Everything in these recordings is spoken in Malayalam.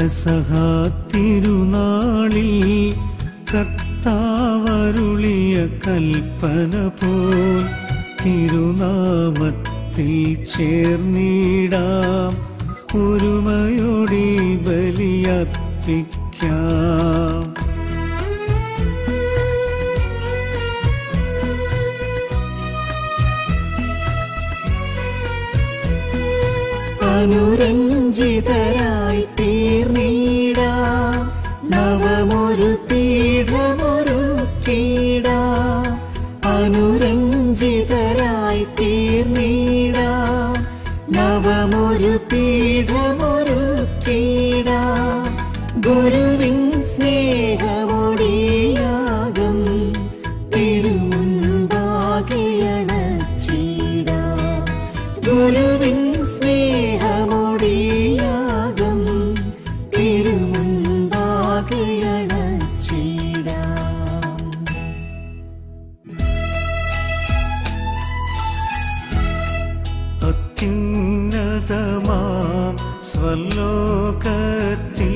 പെസഹ തിരുനാളിൽ കർത്താവരുളിയ കൽപ്പന പോൽ തിരുനാമത്തിൽ ചേർന്നിടാം ഒരുമയോടി ബലിയർപ്പിക്കാം അനുരഞ്ജിതരായി തീർന്നിടാം നവമൊരു പീഠമൊരു കീടാം അനുരഞ്ജിതരായി തീർന്നിടാം നവമൊരു പീഠമൊരു കീടാം ഗുരുവിൻ സ്നേഹമൊടിയാകും തിരുമുൻപാകെയണച്ചിടാം ഗുരുവിൻ സ്നേഹമൊടിയാകും തിരുമുൻപാകെയണച്ചിടാം അത്യുന്നതമാം സ്വലോകത്തിൽ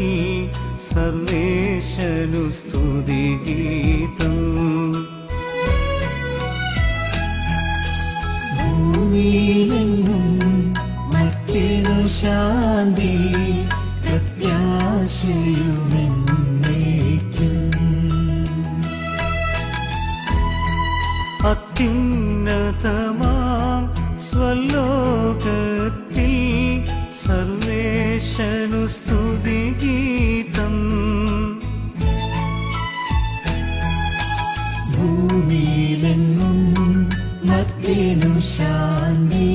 സർവേശനു സ്തുതിഗീതം ഭൂമിയിലെങ്ങും മറ്റേതു ശാന്തി പ്രത്യാശയുമെന്നേക്കും അത്യുന്നതമാം സ്വലോകത്തിൽ സർവേശനു സ്തുതിഗീതം ഭൂമിയിലെങ്ങും മറ്റേതു ശാന്തി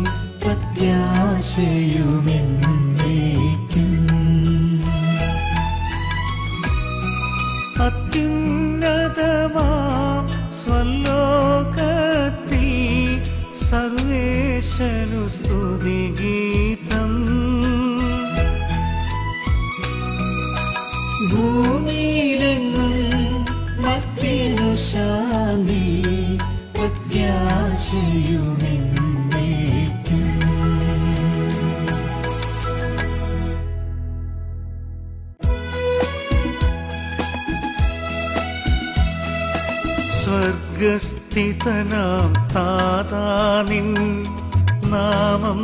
പ്രത്യാശയുമെന്നേക്കും അത്യുന്നതമാം സ്വലോകത്തിൽ സർവേശനു സ്തുതിഗീതം ഭൂമിയിലെങ്ങും മറ്റേതു ശാന്തി പ്രത്യാശയുമെന്നേക്കും സ്വർഗസ്ഥിതനാം താതാനിൻ നാമം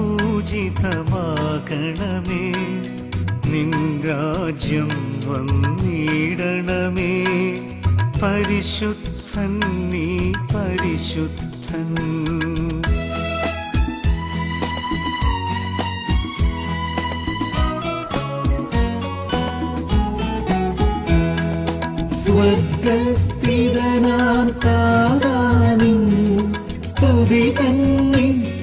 പൂജിതമാകണമേ നിൻ രാജ്യം വന്നിടണമേ പരിശുദ്ധൻ നീ പരിശുദ്ധൻ സ്വർഗസ്ഥിതനാം താതാനിൻ സ്തുതി തന്നെ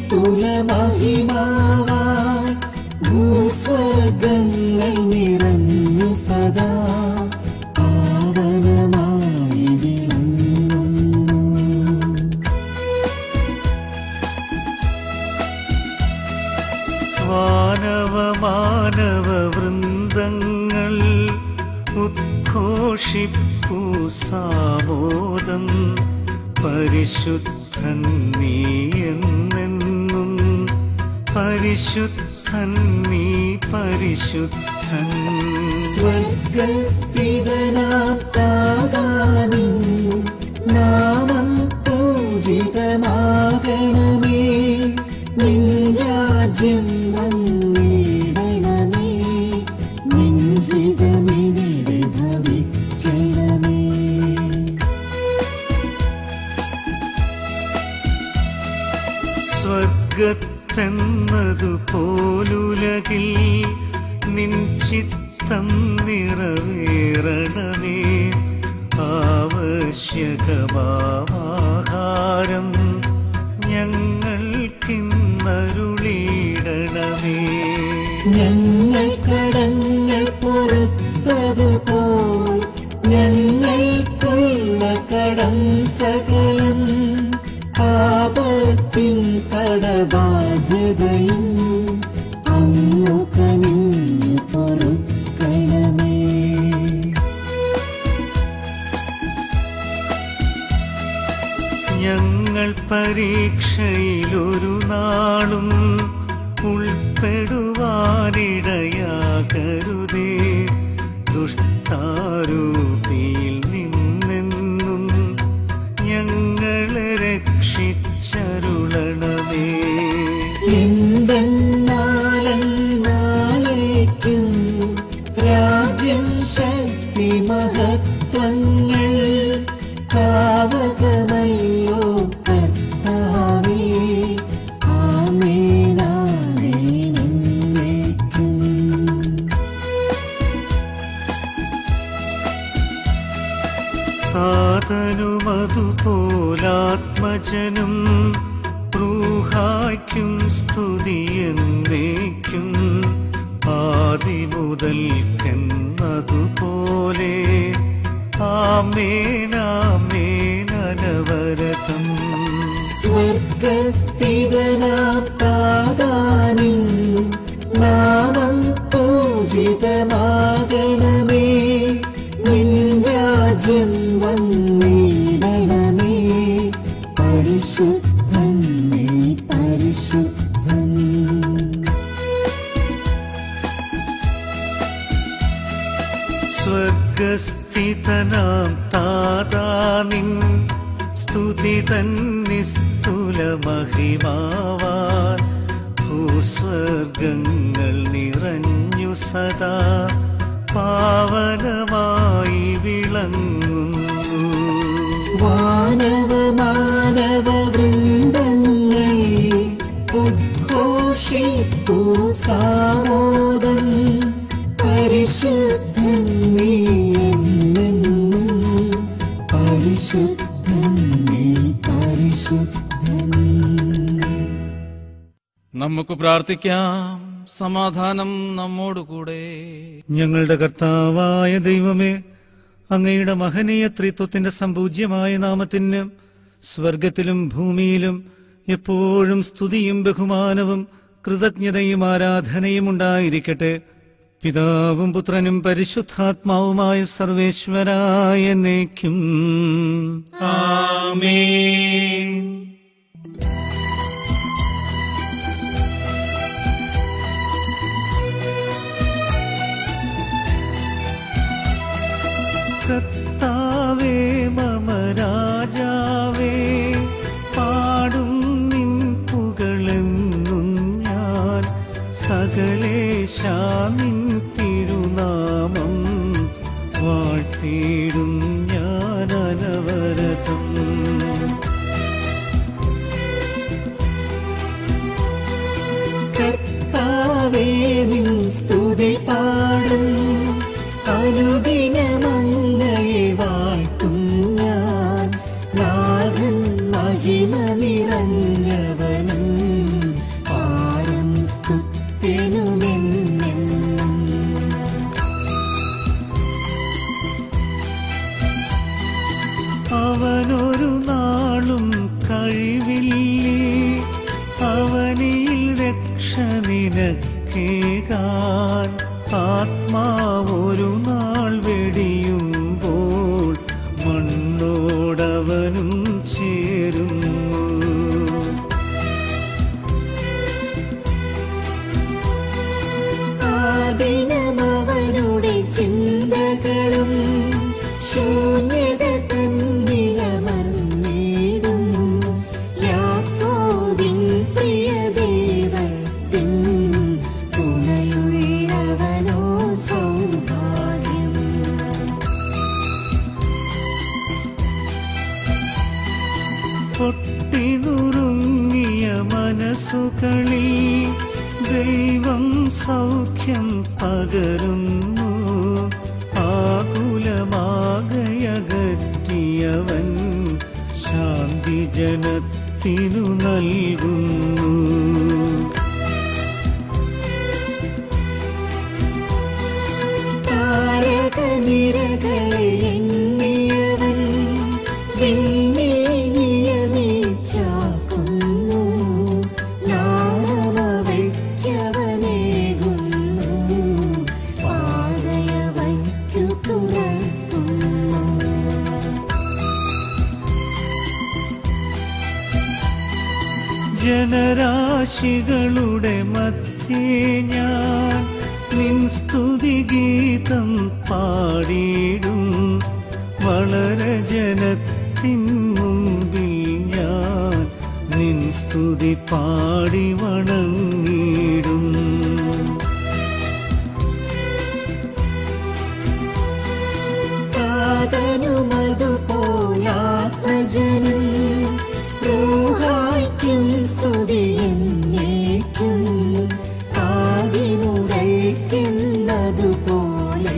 സ്തുലമഹിമാവാൻ ഭൂസ്വർഗങ്ങൾ നിറഞ്ഞു സദാ പാവനമായി വിളങ്ങുന്നു വാനവ മാനവ വൃന്ദങ്ങൾ ഉദ്ഘോഷിപ്പു സാമോദം പരിശുദ്ധൻ നീ എന്നെന്നും പരിശുദ്ധൻ നീ പരിശുദ്ധൻ സ്വർഗസ്ഥിതനാം താതാനിൻ നാമം പൂജിതമാകണമേ നിൻ രാജ്യം വന്നിടണമേ നിൻ ഹിതമിവിടെ ഭവിക്കണമേ സ്വർഗത്തെന്നതു പോലുലകിൽ നിൻ ചിത്തം നിറവേറണമേ ആവശ്യകമാഹാരം ഞങ്ങൾക്കിന്നരുളിയിടണമേ ഞങ്ങൾ കടങ്ങൾ പൊറുത്തതുപോൽ ഞങ്ങൾക്കുള്ള കടം സകലം പാപത്തിൻ കടബാധ്യതയും അങ്ങു കനിഞ്ഞു പൊറുക്കണമേ ഞങ്ങൾ പരീക്ഷയിലൊരു നാളും ഉൾപ്പെടുത്തരുതേ പെടുവാനിടയാകരുതേ ദുഷ്ടാരൂപിയിൽ നിന്നെന്നും ഞങ്ങളെ രക്ഷിച്ചരുളണമേ എന്തെന്നാലെന്നാളേക്കും രാജ്യം ശക്തി മഹത്വങ്ങൾ താവകമല്ലോ കർത്താവേ ആമേനാമേനെന്നേക്കും താതനുമതുപോലാത്മജനും റൂഹായ്ക്കും സ്തുതിയെന്നേക്കും ആദിമുതൽക്കെന്നതുപോലെ ആമേനാമേനവരതം സ്വർഗസ്ഥിതനാം താതാനിൻ നാമം പൂജിതമാകണമേ നിൻ രാജ്യം വന്നിടണമേ പരിശുദ്ധൻ നീ പരിശുദ്ധൻ സ്വർഗസ്ഥിതനാം താതാനിൻ സ്തുതി തന്നിസ്തുല മഹിമാവാൻ ഭൂസ്വർഗങ്ങൾ നിറഞ്ഞു സദാ പാവനമായി വിളങ്ങുന്നു വാനവ മാനവ വൃന്ദങ്ങൾ ഉദ്ഘോഷിപ്പു സാമോദം പരിശുദ്ധൻ നീ എന്നെന്നും പരിശുദ്ധൻ നീ പരിശുദ്ധൻ നമുക്ക് പ്രാർത്ഥിക്കാം സമാധാനം നമ്മോടുകൂടെ ഞങ്ങളുടെ കർത്താവായ ദൈവമേ അങ്ങയുടെ മഹനീയ ത്രിത്വത്തിന്റെ സമ്പൂജ്യമായ നാമത്തിന് സ്വർഗത്തിലും ഭൂമിയിലും എപ്പോഴും സ്തുതിയും ബഹുമാനവും കൃതജ്ഞതയും ആരാധനയും ഉണ്ടായിരിക്കട്ടെ പിതാവും പുത്രനും പരിശുദ്ധാത്മാവുമായ സർവേശ്വരായ എന്നേക്കും കർത്താവേ മമ രാജാവേ പാടും നിൻ പുകളെന്നും ഞാൻ സകലേശാ നിൻ തിരുനാമം വാഴ്ത്തിയിടും ഞാൻ അനവരതം കർത്താവേ നിൻ സ്തുതി പാടും അനുദിനമങ്ങയെ വാഴ്ത്തും ഞാൻ നാഥൻ മഹിമ നിറഞ്ഞവനും പാരം സ്തുത്യനുമെന്നെന്നും അവനൊരു നാളും കഴിവില്ലേ അവനിൽ രക്ഷ നിനക്കേകാൻ ആത്മാവൊരു നാൾ വെടിയുമ്പോൾ മണ്ണോടവനും ചേരുന്നു ആദിനമവനുടെ ചിന്തകളും ശൂന്യത തന്നിലമർന്നിടും യാക്കോബിൻ പ്രിയ ദൈവത്തിൻ തുണയുള്ളവനോ സൗഭാഗ്യം പൊട്ടിനുറുങ്ങിയ മനസ്സുകളിൽ ദൈവം സൗഖ്യം പകരുന്നു ആകുലമാകയകറ്റിയവൻ ശാന്തി ജനത്തിനു നൽകുന്നു താരകനിരകളെ എണ്ണിയവൻ വിണ്ണിൽ നിയമിച്ചാക്കുന്നു നാമവയ്ക്കവനേകുന്നു പാതയവയ്ക്കു തുറക്കുന്നു ജനരാശികളുടെ മധ്യ ദൈവത്തെ ഞാൻ നിൻ സ്തുതിഗീതം പാടിയിടും വളരെ ജനത്തിൻ മുമ്പിൽ ഞാൻ നിൻ സ്തുതി പാടി വണങ്ങിടും താതനുമതുപോലാത്മജനം റൂഹായ്ക്കും സ്തുതി എന്നേക്കും ആദിമുറയ്ക്കുന്നതുപോലെ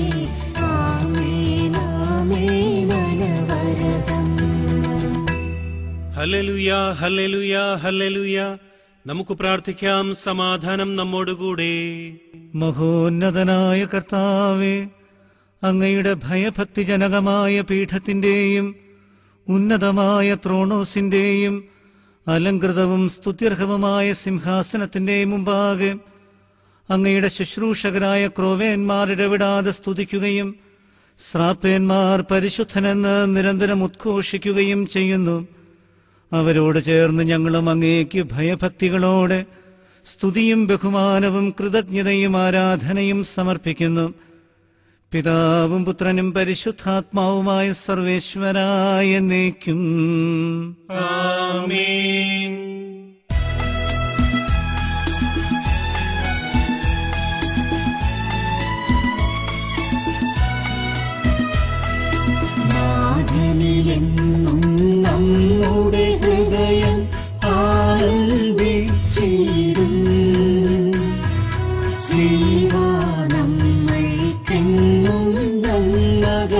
ആമേനാമേനവരതം ഹല്ലേലൂയ ഹല്ലേലൂയ ഹല്ലേലൂയ നമുക്ക് പ്രാർത്ഥിക്കാം സമാധാനം നമ്മോടുകൂടെ മഹോന്നതനായ കർത്താവെ അങ്ങയുടെ ഭയഭക്തിജനകമായ പീഠത്തിന്റെയും ഉന്നതമായ ത്രോണോസിന്റെയും അലങ്കൃതവും സ്തുത്യർഹവുമായ സിംഹാസനത്തിന്റെയും മുമ്പാകെ അങ്ങയുടെ ശുശ്രൂഷകരായ ക്രോവേന്മാരുടെ വിടാതെ സ്തുതിക്കുകയും ശ്രാപ്പേന്മാർ പരിശുദ്ധനെന്ന് നിരന്തരം ഉദ്ഘോഷിക്കുകയും ചെയ്യുന്നു അവരോട് ചേർന്ന് ഞങ്ങളും അങ്ങേക്ക് ഭയഭക്തികളോടെ സ്തുതിയും ബഹുമാനവും കൃതജ്ഞതയും ആരാധനയും സമർപ്പിക്കുന്നു പിതാവും പുത്രനും പരിശുദ്ധാത്മാവുമായ സർവേശ്വരായ എന്നേക്കും ആമേൻ നാഥനിലെന്നും നമ്മുടെ ഹൃദയം ആനന്ദിച്ചിടും ശ്രീവാ നമ്മൾക്കെന്നും നന്മകൾ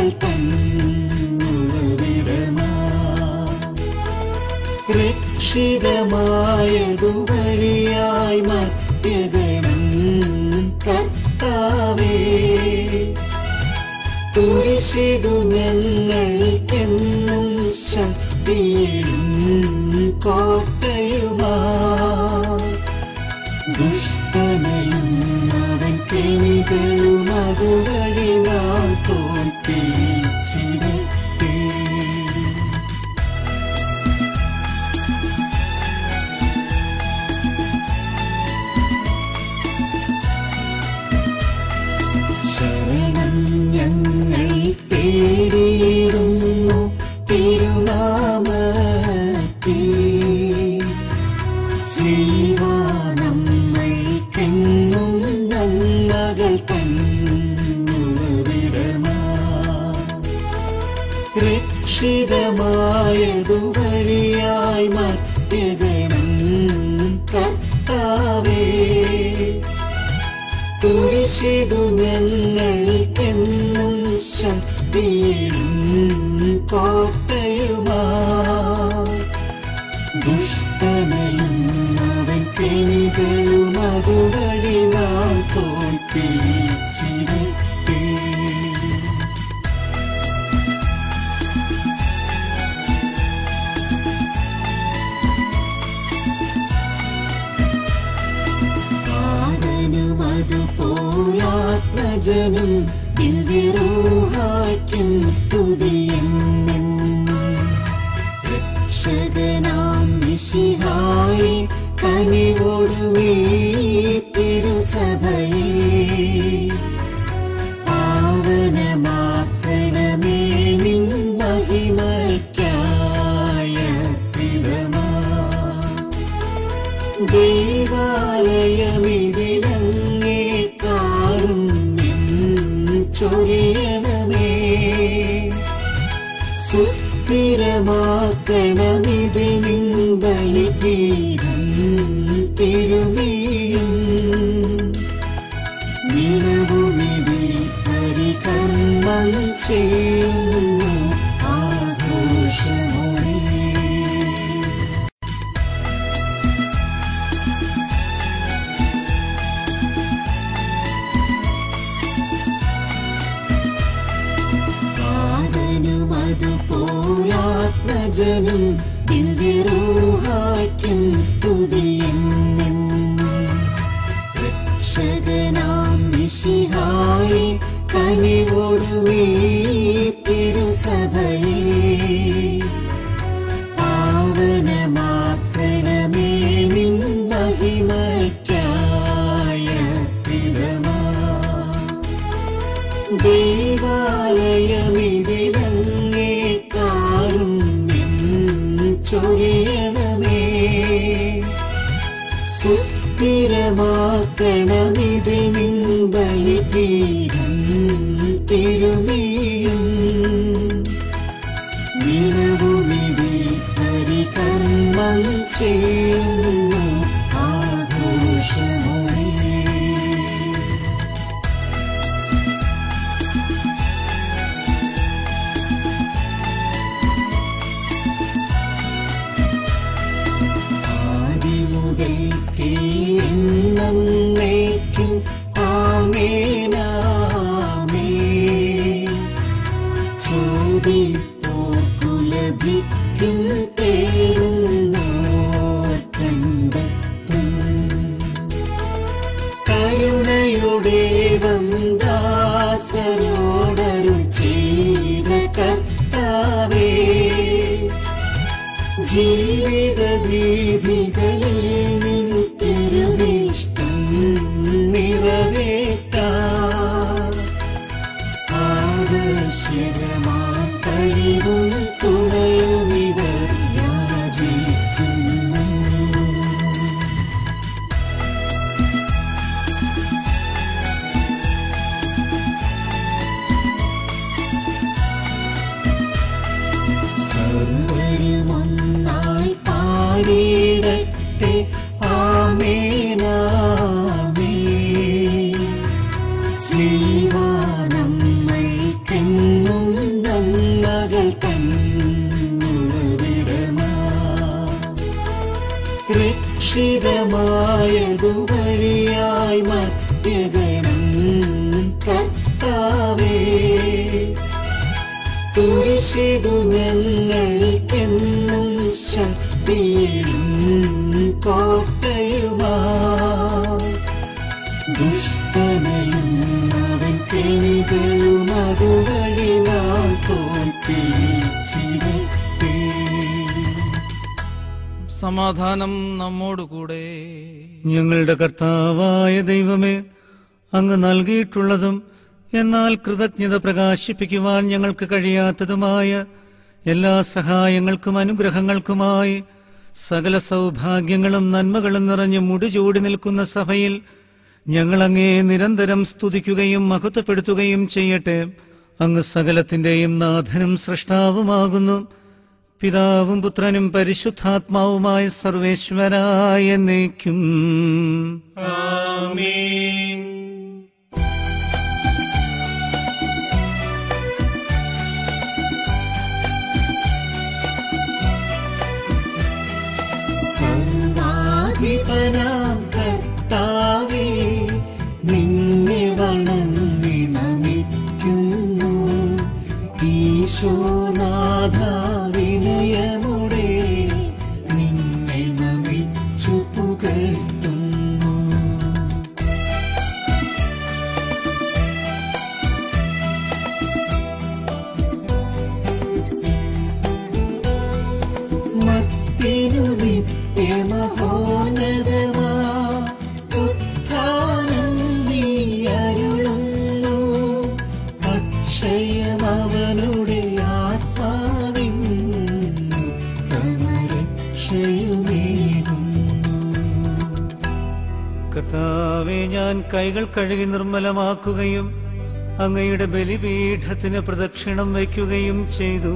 തന്നുറവിടമാ രക്ഷിതമായതു വഴിയായി മധ്യഗണം കർത്താവേ കുരിശിതു ഞങ്ങൾക്കെന്നും ശക്തിയും കോട്ടയുമാ ദുഷ്ടനയും അവൻ കെണികളും അതുവഴി നാം തോൽപ്പിച്ചിടട്ടെ ശരണം ഞങ്ങൾ തേടിയിടുന്നു തിരുനാമത്തിൽ ശ്രീവാ നമ്മൾക്കെന്നും നന്മകൾ തന്നുറവിടമാ രക്ഷിതമായതു വഴിയായി മധ്യഗണം കർത്താവേ കുരിശിതു ഞങ്ങൾക്കെന്നും ശക്തിയും കോട്ടയുമാ ദുഷ്ടനയും അവൻ കെണികളും അതുവഴി നാം തോൽപ്പിച്ചിടട്ടെ ആദനും അതുപോലാത്മജനും ദിവ്യരൂഹായ്ക്കും സ്തുതിയെന്നെന്നും രക്ഷകനാം മിശിഹായി കനിവോടു നീ തിരുസഭയെ പാവനമാക്കണമേ നിൻ മഹിമയ്ക്കായ പ്രിതമാ ദേവാലയമിതിലങ്ങേ കാരുണ്യം ചൊരിയണമേ സുസ്ഥിരമാക്കണമിത് നിൻ ബലിപീഠം തിരുമേയും ദിനവുമിതി പരികർമ്മം ചെയ്യുന്നു ആഘോഷമോടെ ആദനും അതുപോലാത്മജനും ദിവ്യരൂഹായ്ക്കും സ്തുതിയെന്നെന്നും രക്ഷകനാം മിശിഹായി കനിവോടു നീ തിരുസഭയെ പാവനമാക്കണമേ നിൻ മഹിമയ്ക്കായ ദേവാലയമിതിലങ്ങേ കാരുണ്യം ചൊരിയണമേ സുസ്ഥിരമാക്കണമിതിൽ നിൻ ബലിപീഠം തിരുമേയും ദിനവുമിതി പരികർമ്മം ചെയ്യുന്നു ആഘോഷമോടെ ആദിമുതൽക്കേ എന്നേക്കും ആമേനാമേ ചോദിത്തോർക്കു ലഭിക്കും തേടുന്നോർ കണ്ടെത്തും കരുണയുടേവം ദാസരോടരുൾ ചെയ്ത കർത്താവേ ജീവിത വീതികളിൽ നിൻ തിരുവിഷ്ടം നിറവേറ്റാം ആവശ്യകമാ കഴിവും തുണയും ഇവർ യാചിക്കുന്നു സർവരുമൊന്നായി പാടിയിടട്ടെ ആമേനാമേ ജീവാനമ്മൾക്കെന്നും നന്മകൾ തന്നുറവിടമാ രക്ഷിതമായതു വഴിയായി മധ്യഗണം കർത്താവേ കുരിശിതു ഞങ്ങൾക്കെന്നും ശക്തിയും കോട്ടയുമാ ദുഷ്ടനയും അവൻ കെണികളും അതുവഴി നാം തോൽപ്പിച്ചിടട്ടെ സമാധാനം നമ്മോടുകൂടെ ഞങ്ങളുടെ കർത്താവായ ദൈവമേ അങ്ങ് നൽകിയിട്ടുള്ളതും എന്നാൽ കൃതജ്ഞത പ്രകാശിപ്പിക്കുവാൻ ഞങ്ങൾക്ക് കഴിയാത്തതുമായ എല്ലാ സഹായങ്ങൾക്കും അനുഗ്രഹങ്ങൾക്കുമായി സകല സൗഭാഗ്യങ്ങളും നന്മകളും നിറഞ്ഞ് മുടിചൂടി നിൽക്കുന്ന സഭയിൽ ഞങ്ങൾ അങ്ങേ നിരന്തരം സ്തുതിക്കുകയും മഹത്വപ്പെടുത്തുകയും ചെയ്യട്ടെ അങ്ങ് സകലത്തിന്റെയും നാഥനും സൃഷ്ടാവുമാകുന്നു പിതാവും പുത്രനും പരിശുദ്ധാത്മാവുമായ സർവേശ്വരായ എന്നേക്കും ആമേൻ സർവാധിപനാം കർത്താവേ നിന്നെ വണങ്ങി നമിക്കുന്നു ഈശോനാഥ വിനയമുടെ നിന്നെ നമിച്ചു പുകഴ്ത്തുന്നു മത്തിനു നിത്യമഹോന്നതമാ ഉത്ഥാനം നീ അരുളുന്നു അക്ഷയമവനുടെ ആത്മാവിൻ തമരക്ഷയുമേകുന്നു കർത്താവെ ഞാൻ കൈകൾ കഴുകി നിർമ്മലമാക്കുകയും അങ്ങയുടെ ബലിപീഠത്തിന് പ്രദക്ഷിണം വയ്ക്കുകയും ചെയ്തു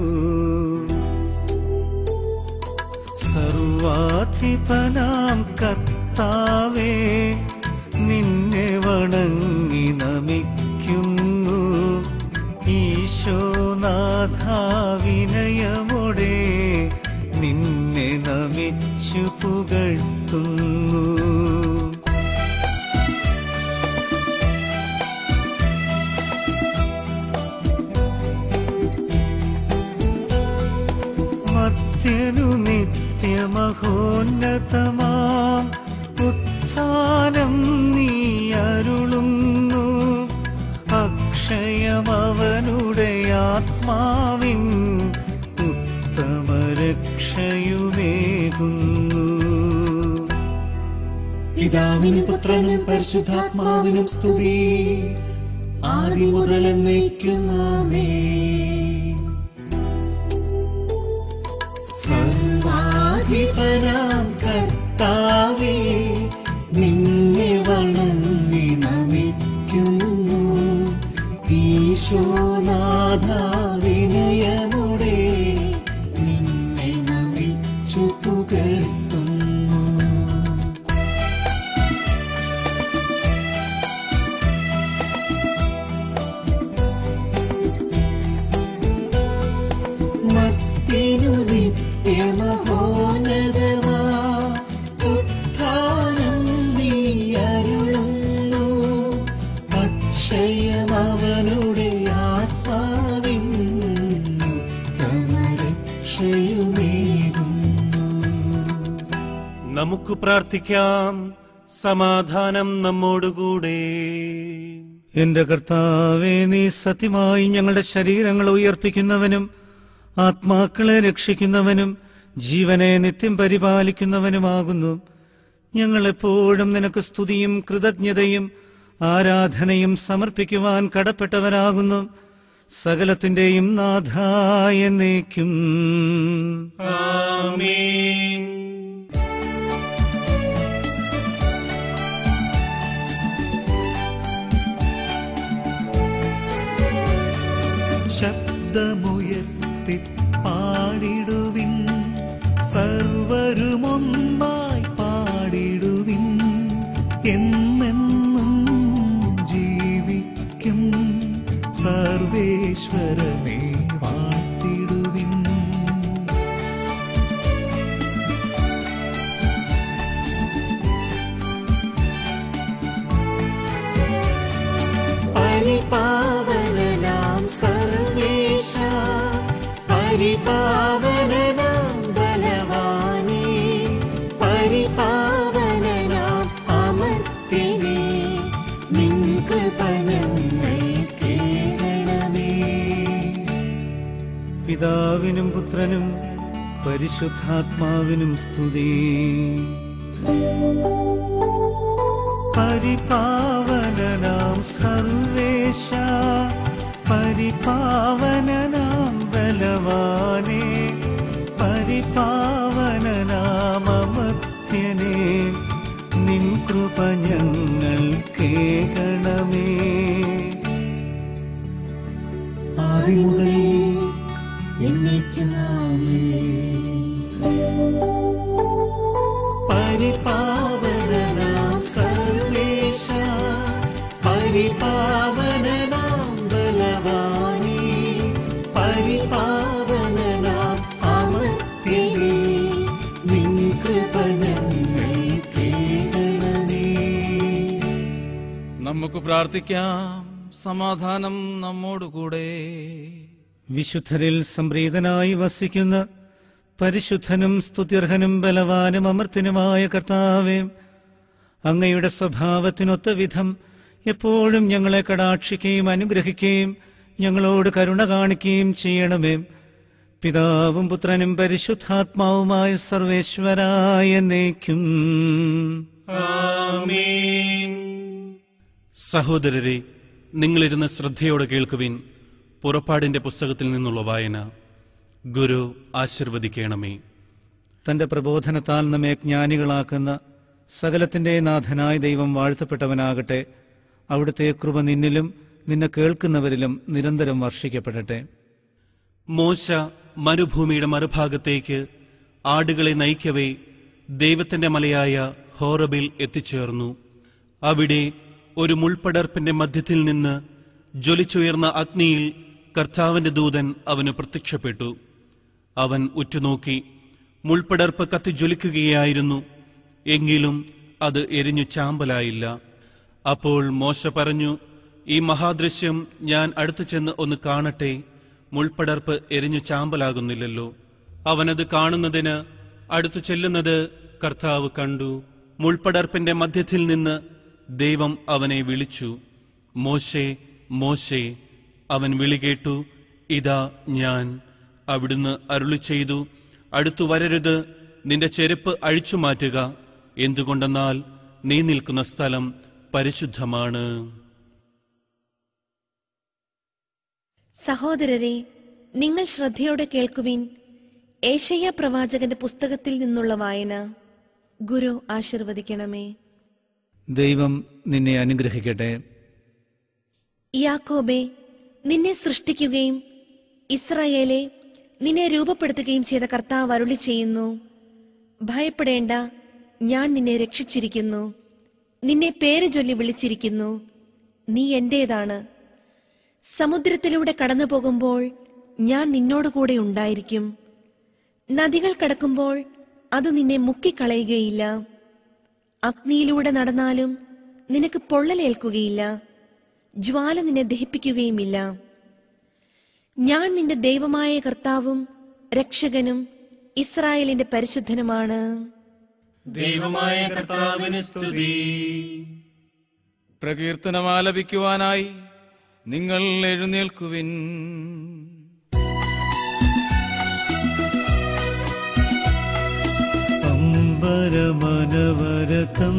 സർവാധിപനാം കർത്താവേ നിന്നെ വണങ്ങി നമിക്കുന്നു ഈശോനാഥ വിനയമോടെ നിന്നെ നമിച്ചു പുകഴ്ത്തുന്നു മർത്യനു നിത്യമഹോന്നതമാം ഉത്ഥാനം നീ അരുളുന്നു അക്ഷയമവനുടെ ആത്മാവിൻ ഉത്തമരക്ഷയുമേകുന്നു പിതാവിനും പുത്രനും പരിശുദ്ധാത്മാവിനും സ്തുതി ആദിമുതൽ എന്നേക്കും ആമേ സർവാധിപനാം കർത്താവേ നിന്നെ വണങ്ങി നമിക്കുന്നു ഈശോനാഥ വിനയമുടെ നിന്നെ നമിച്ചു പുകഴ്ത്തുന്നു മത്തിനു നിത്യമഹോന്നതമാ ഉത്ഥാനം നീ അരുളുന്നു അക്ഷയമവനുടെ ആത്മാവിൻ ഉത്തമരക്ഷയുമേകുന്നു നമുക്ക് പ്രാർത്ഥിക്കാം സമാധാനം നമ്മോടുകൂടെ എന്റെ കർത്താവെ നീ സത്യമായി ഞങ്ങളുടെ ശരീരങ്ങൾ ഉയർപ്പിക്കുന്നവനും ആത്മാക്കളെ രക്ഷിക്കുന്നവനും ജീവനെ നിത്യം പരിപാലിക്കുന്നവനുമാകുന്നു ഞങ്ങൾ എപ്പോഴും നിനക്ക് സ്തുതിയും കൃതജ്ഞതയും ആരാധനയും സമർപ്പിക്കുവാൻ കടപ്പെട്ടവരാകുന്നു സകലത്തിന്റെയും നാഥായ എന്നേക്കും ആമേൻ ശബ്ദമുയർത്തി പാടിടുവിൻ സർവരുമൊന്നായി പാടിടുവിൻ എന്നെന്നും ജീവിക്കും സർവേശ്വരനെ വാഴ്ത്തിടുവിൻ പരിപാവനനാം സർവേശ പരിപാവനനാം ബലവാനേ പരിപാവനനാം അമർത്തിനേ നിൻ കൃപ ഞങ്ങൾ കേൾക്കണമേ പിതാവിനും പുത്രനും പരിശുദ്ധാത്മാവിനും സ്തുതി പരിപാവനനാം സർവേശ പരിപാവനനാം ബലവാനേ പരിപാവനനാം അമർത്യനേ നിൻ കൃപ ഞങ്ങൾ കേൾക്കണമേ ആദിമുതൽ എന്നേക്കും ആമേൻ പരിപാവനനാം സർവേശ പരിപാവനനാം ബലവാനേ പരിപാവനനാം അമർത്യനേ നിൻ കൃപ ഞങ്ങൾ കേൾക്കണമേ നമുക്ക് പ്രാർത്ഥിക്കാം സമാധാനം നമ്മോടുകൂടെ വിശുദ്ധരിൽ സംപ്രീതനായി വസിക്കുന്ന പരിശുദ്ധനും സ്തുത്യർഹനും ബലവാനും അമർത്തിനുമായ കർത്താവേ അങ്ങയുടെ സ്വഭാവത്തിനൊത്ത വിധം എപ്പോഴും ഞങ്ങളെ കടാക്ഷിക്കുകയും അനുഗ്രഹിക്കുകയും ഞങ്ങളോട് കരുണ കാണിക്കുകയും ചെയ്യണമേ പിതാവും പുത്രനും പരിശുദ്ധാത്മാവുമായ സർവേശ്വരായ എന്നേക്കും ആമേൻ സഹോദരരെ നിങ്ങളിരുന്ന് ശ്രദ്ധയോടെ കേൾക്കുവിൻ പുറപ്പാടിന്റെ പുസ്തകത്തിൽ നിന്നുള്ള വായന ഗുരു ആശീർവദിക്കണമേ തന്റെ പ്രബോധനത്താൽ നമ്മെ ജ്ഞാനികളാക്കുന്ന സകലത്തിന്റെ നാഥനായ ദൈവം വാഴ്ത്തപ്പെട്ടവനാകട്ടെ അവിടുത്തെ കൃപ നിന്നിലും നിന്നെ കേൾക്കുന്നവരിലും നിരന്തരം വർഷിക്കപ്പെടട്ടെ മോശ മരുഭൂമിയുടെ മറുഭാഗത്തേക്ക് ആടുകളെ നയിക്കവേ ദൈവത്തിന്റെ മലയായ ഹോറബിൽ എത്തിച്ചേർന്നു അവിടെ ഒരു മുൾപ്പടർപ്പിന്റെ മധ്യത്തിൽ നിന്ന് ജ്വലിച്ചുയർന്ന അഗ്നിയിൽ കർത്താവിന്റെ ദൂതൻ അവന് പ്രത്യക്ഷപ്പെട്ടു അവൻ ഉറ്റുനോക്കി മുൾപ്പടർപ്പ് കത്തിജ്വലിക്കുകയായിരുന്നു എങ്കിലും അത് എരിഞ്ഞു ചാമ്പലായില്ല അപ്പോൾ മോശ പറഞ്ഞു ഈ മഹാദൃശ്യം ഞാൻ അടുത്തു ചെന്ന് ഒന്ന് കാണട്ടെ മുൾപ്പടർപ്പ് എരിഞ്ഞു ചാമ്പലാകുന്നില്ലല്ലോ അവനത് കാണുന്നതിന് അടുത്തു ചെല്ലുന്നത് കർത്താവ് കണ്ടു മുൾപ്പടർപ്പിന്റെ മധ്യത്തിൽ നിന്ന് ദൈവം അവനെ വിളിച്ചു മോശേ മോശേ അവൻ വിളി കേട്ടു ഇതാ ഞാൻ അവിടുന്ന് അരുളി ചെയ്തു അടുത്തു വരരുത് നിന്റെ ചെരുപ്പ് അഴിച്ചു മാറ്റുക എന്തുകൊണ്ടെന്നാൽ നീ നിൽക്കുന്ന സ്ഥലം പരിശുദ്ധമാണ് സഹോദരരെ നിങ്ങൾ ശ്രദ്ധയോടെ കേൾക്കുവിൻ ഏഷ്യ പ്രവാചകന്റെ പുസ്തകത്തിൽ നിന്നുള്ള വായന ഗുരു ആശീർവദിക്കണമേ ദൈവം നിന്നെ അനുഗ്രഹിക്കട്ടെ യാക്കോബെ നിന്നെ സൃഷ്ടിക്കുകയും ഇസ്രായേലെ നിന്നെ രൂപപ്പെടുത്തുകയും ചെയ്ത കർത്താവ് അരുളി ചെയ്യുന്നു ഭയപ്പെടേണ്ട ഞാൻ നിന്നെ രക്ഷിച്ചിരിക്കുന്നു നിന്നെ പേര് ചൊല്ലി വിളിച്ചിരിക്കുന്നു നീ എന്റേതാണ് സമുദ്രത്തിലൂടെ കടന്നു പോകുമ്പോൾ ഞാൻ നിന്നോട് കൂടെ ഉണ്ടായിരിക്കും നദികൾ കടക്കുമ്പോൾ അത് നിന്നെ മുക്കിക്കളയുകയില്ല അഗ്നിയിലൂടെ നടന്നാലും നിനക്ക് പൊള്ളലേൽക്കുകയില്ല ജ്വാല നിന്നെ ദഹിപ്പിക്കുകയുമില്ല ഞാൻ നിന്റെ ദൈവമായ കർത്താവും രക്ഷകനും ഇസ്രായേലിന്റെ പരിശുദ്ധനുമാണ് ദൈവമായ കർത്താവിന് സ്തുതി പ്രകീർത്തനമാലപിക്കുവാനായി നിങ്ങൾ എഴുന്നേൽക്കുവിൻ അമ്പരമനവരതം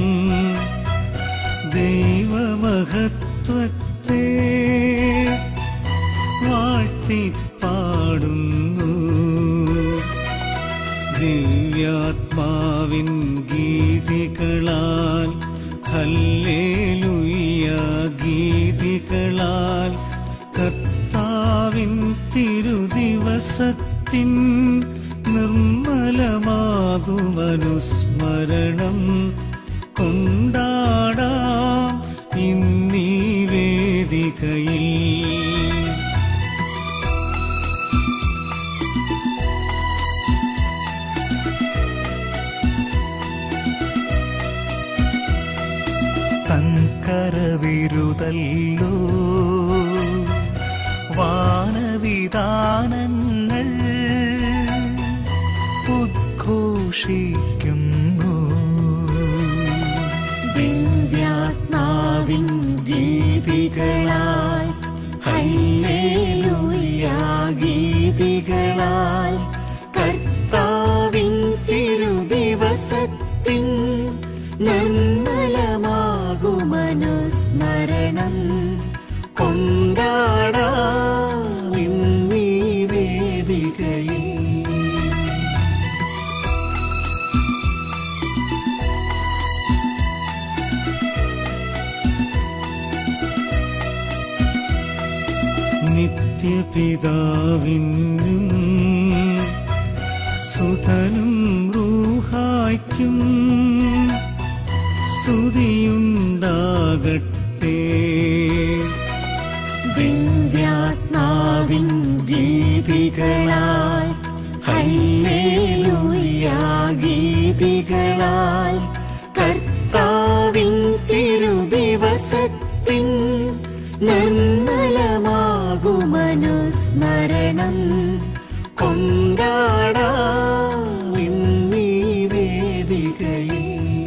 ദൈവമഹത്വത്തെ വാഴ്ത്തിപ്പാടുന്നു ദിവ്യാത്മാവിൻ ഗീതികളാൽ ഹല്ലേലൂയ ഗീതികളാൽ കർത്താവിൻ തിരുദിവസത്തിൻ നിർമ്മലമാതുമനുസ്മരണം കൊണ്ടാടാം ഇന്നീ വേദികയിൽ തൻകരവിരുതല്ലോ വാനവിധാനങ്ങൾ ഉദ്ഘോഷിക്കുന്നു ദിവ്യാത്മാവിൻ ഗീതികളാൽ ഹല്ലേലൂയ ഗീതികളാൽ കർത്താവിൻ തിരുദിവസത്തിൻ നിർമ്മലമാകുമനുസ്മരണം കൊണ്ടാടാമിന്നീ വേദികയിൽ നിത്യപിതാവിനും സുധനും റൂഹായ്ക്കും സ്തുതിയുണ്ടാകട്ടെ ദിവ്യാത്മാവിൻ ഗീതികളാൽ ഹല്ലേലൂയ ഗീതികളാൽ കർത്താവിൻ തിരുദിവസത്തിൻ നിർമ്മലമാകുമനുസ്മരണം കൊണ്ടാടാമിന്നീ വേദികയിൽ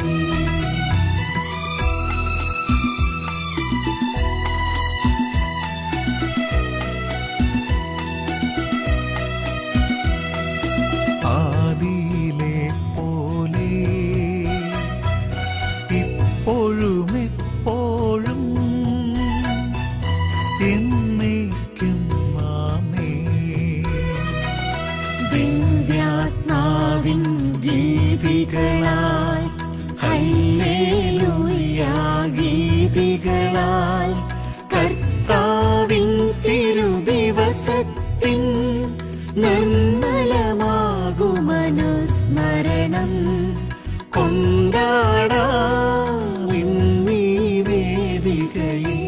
ആദിയിലെ പോലെ ഇപ്പോഴും എപ്പോഴും എന്നേക്കും ആമേ ദിവ്യാത്മാവിൻ ഗീതികളാൽ ഹല്ലേലൂയ ഗീതികളാൽ കർത്താവിൻ തിരുദിവസത്തിൻ നിർമ്മലമാകുമനുസ്മരണം കൊണ്ടാടാമിന്നീ വേദികയിൽ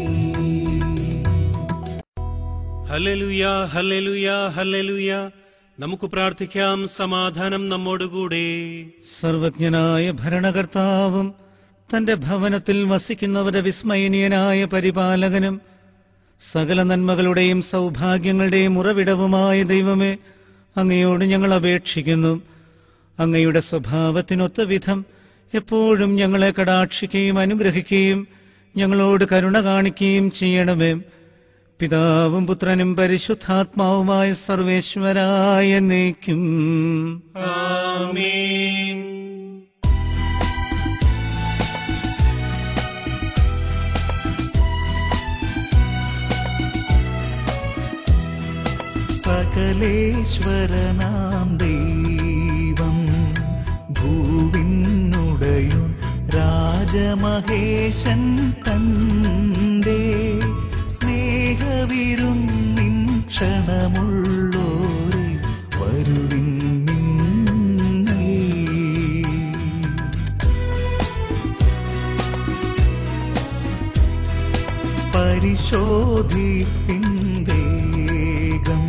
ഹല്ലേലൂയ ഹല്ലേലൂയ ഹല്ലേലൂയ നമുക്ക് പ്രാർത്ഥിക്കാം സമാധാനം നമ്മോടുകൂടെ സർവജ്ഞനായ ഭരണകർത്താവും തന്റെ ഭവനത്തിൽ വസിക്കുന്നവരുടെ വിസ്മയനീയനായ പരിപാലകനും സകല നന്മകളുടെയും സൗഭാഗ്യങ്ങളുടെയും ഉറവിടവുമായ ദൈവമേ അങ്ങയോട് ഞങ്ങൾ അപേക്ഷിക്കുന്നു അങ്ങയുടെ സ്വഭാവത്തിനൊത്ത വിധം എപ്പോഴും ഞങ്ങളെ കടാക്ഷിക്കുകയും അനുഗ്രഹിക്കുകയും ഞങ്ങളോട് കരുണ കാണിക്കുകയും ചെയ്യണമേ പിതാവും പുത്രനും പരിശുദ്ധാത്മാവുമായ സർവേശ്വരായ നീക്കും ആമേൻ സകലേശ്വരനാം ദൈവം ഭൂവിനുടയും രാജമഹേശൻ തന്റെ സ്നേഹവിരുന്നിൻ ക്ഷണമുള്ളോരെ വരുവിൻ നിങ്ങൾ പരിശോധിപ്പിൻ വേഗം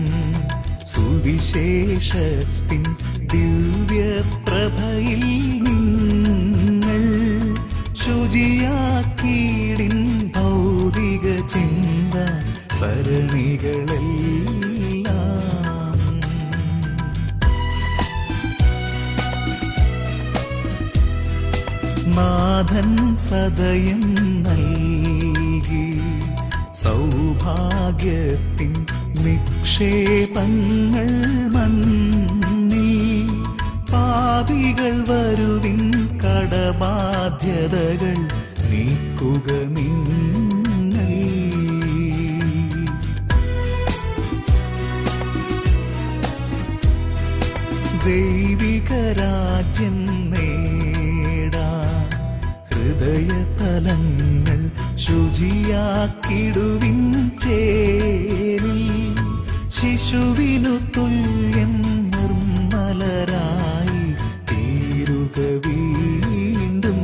സുവിശേഷത്തിൻ ദിവ്യപ്രഭയിൽ നിങ്ങൾ ശുചിയാക്കിയിടിൻ ഭൗതിക ചിന്ത സരണികളെല്ലാം നാഥൻ സദയം നൽകി സൗഭാഗ്യത്തിൻ നിക്ഷേപങ്ങൾ മന്നിൽ പാപികൾ വരുവിൻ കടബാധ്യതകൾ നീക്കുക നിങ്ങൾ ദൈവിക രാജ്യം നേടാ ഹൃദയതലങ്ങൾ ശുചിയാക്കിടുവിൻ ചേരിൽ ശിശുവിനു തുല്യം നിർമ്മലരായി തീരുക വീണ്ടും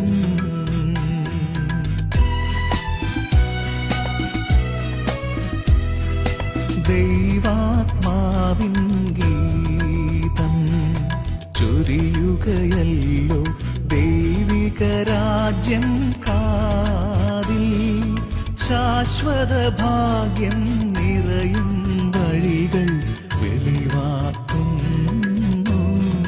ദൈവാത്മാവിൻ ഗീതം ചൊരിയുകയല്ലോ ദൈവിക രാജ്യം കാതിൽ ശാശ്വത ഭാഗ്യം നിറയും വഴികൾ വെളിവാക്കുന്നു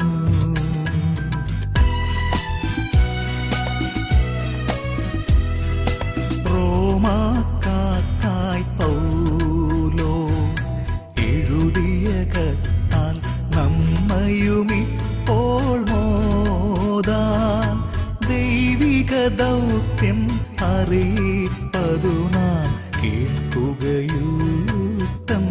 റോമാക്കാർക്കായി പൗലോസ് എഴുതിയ കത്താൽ നമ്മയുമിപ്പോൾ മോദാൻ ദൈവിക ദൗത്യം അറിയിപ്പതു നാം കേൾക്കുകയൂത്തം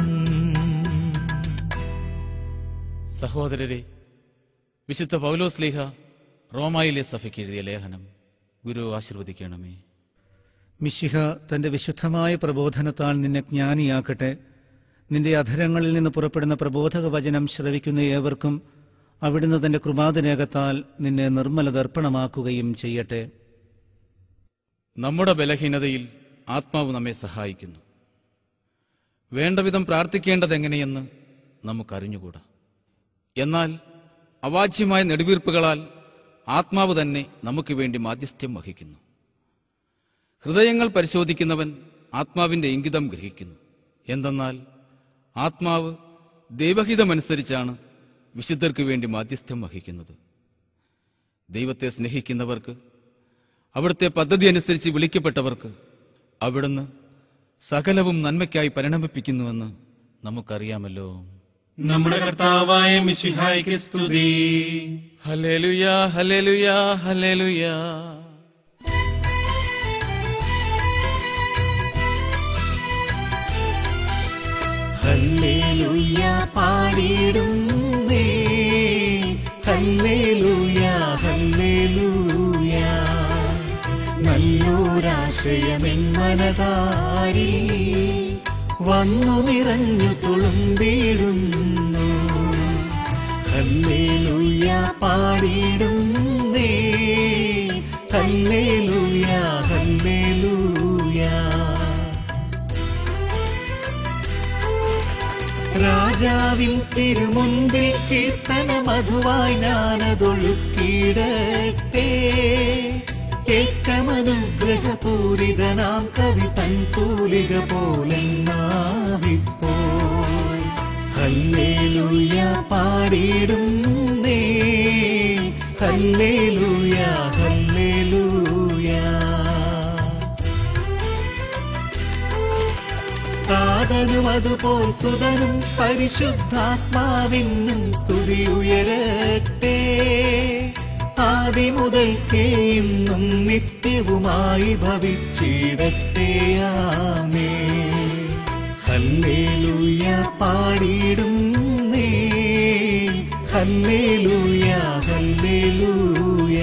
സഹോദരരെ വിശുദ്ധ പൗലോസ് ലീഹ റോമായിലെ സഭയ്ക്ക് എഴുതിയ ലേഖനം ഗുരു ആശീർവദിക്കണമേ മിശിഹ തന്റെ വിശുദ്ധമായ പ്രബോധനത്താൽ നിന്നെ ജ്ഞാനിയാക്കട്ടെ നിന്റെ അധരങ്ങളിൽ നിന്ന് പുറപ്പെടുന്ന പ്രബോധക വചനം ശ്രവിക്കുന്ന ഏവർക്കും അവിടുന്ന് തന്റെ കൃപാതിരേകത്താൽ നിന്നെ നിർമ്മല ദർപ്പണമാക്കുകയും ചെയ്യട്ടെ നമ്മുടെ ബലഹീനതയിൽ ആത്മാവ് നമ്മെ സഹായിക്കുന്നു വേണ്ടവിധം പ്രാർത്ഥിക്കേണ്ടതെങ്ങനെയെന്ന് നമുക്കറിഞ്ഞുകൂടാ എന്നാൽ അവാച്യമായ നെടുവീർപ്പുകളാൽ ആത്മാവ് തന്നെ നമുക്ക് വേണ്ടി മാധ്യസ്ഥ്യം വഹിക്കുന്നു ഹൃദയങ്ങൾ പരിശോധിക്കുന്നവൻ ആത്മാവിന്റെ ഇംഗിതം ഗ്രഹിക്കുന്നു എന്തെന്നാൽ ആത്മാവ് ദൈവഹിതമനുസരിച്ചാണ് വിശുദ്ധർക്ക് വേണ്ടി മാധ്യസ്ഥ്യം വഹിക്കുന്നത് ദൈവത്തെ സ്നേഹിക്കുന്നവർക്ക് അവിടുത്തെ പദ്ധതി അനുസരിച്ച് വിളിക്കപ്പെട്ടവർക്ക് അവിടുന്ന് സകലവും നന്മയ്ക്കായി പരിണമിപ്പിക്കുന്നുവെന്ന് നമുക്കറിയാമല്ലോ നമ്മുടെ കർത്താവായ മിശിഹായ്ക്ക് സ്തുതി ഹലേലുയാ ഹലേലുയാ ഹലേലുയാ ഹല്ലേലൂയ പാടിയിടുന്നേ ഹല്ലേലൂയ ഹല്ലേലൂയ നല്ലൊരാശയമെൻ മനതാരി വന്നു നിറഞ്ഞു തുളുമ്പിടുന്നു ഹല്ലേലൂയ പാടിയിടുന്നേ ഹല്ലേലൂയ ഹല്ലേലൂയ രാജാവിൻ തിരുമുൻപിൽ കീർത്തന മധുവായി ഞാനതൊഴുക്കിയിടട്ടെ ഏറ്റമനുഗ്രഹപൂരിതനാം കവി തൻ തൂലിക പോലെന്നാവിപ്പോൾ ഹല്ലേലൂയ പാടിയിടുന്നേ ഹല്ലേലൂയ ഹല്ലേലൂയ താതനും അതുപോൽ സുതനും പരിശുദ്ധാത്മാവിനും സ്തുതി ഉയരട്ടെ ആദി മുതൽക്കേ ഇന്നും നിത്യവുമായി ഭവിച്ചിടട്ടെ ആമേ ഹല്ലേലൂയ പാടിയിടും നീ ഹല്ലേലൂയ ഹല്ലേലൂയ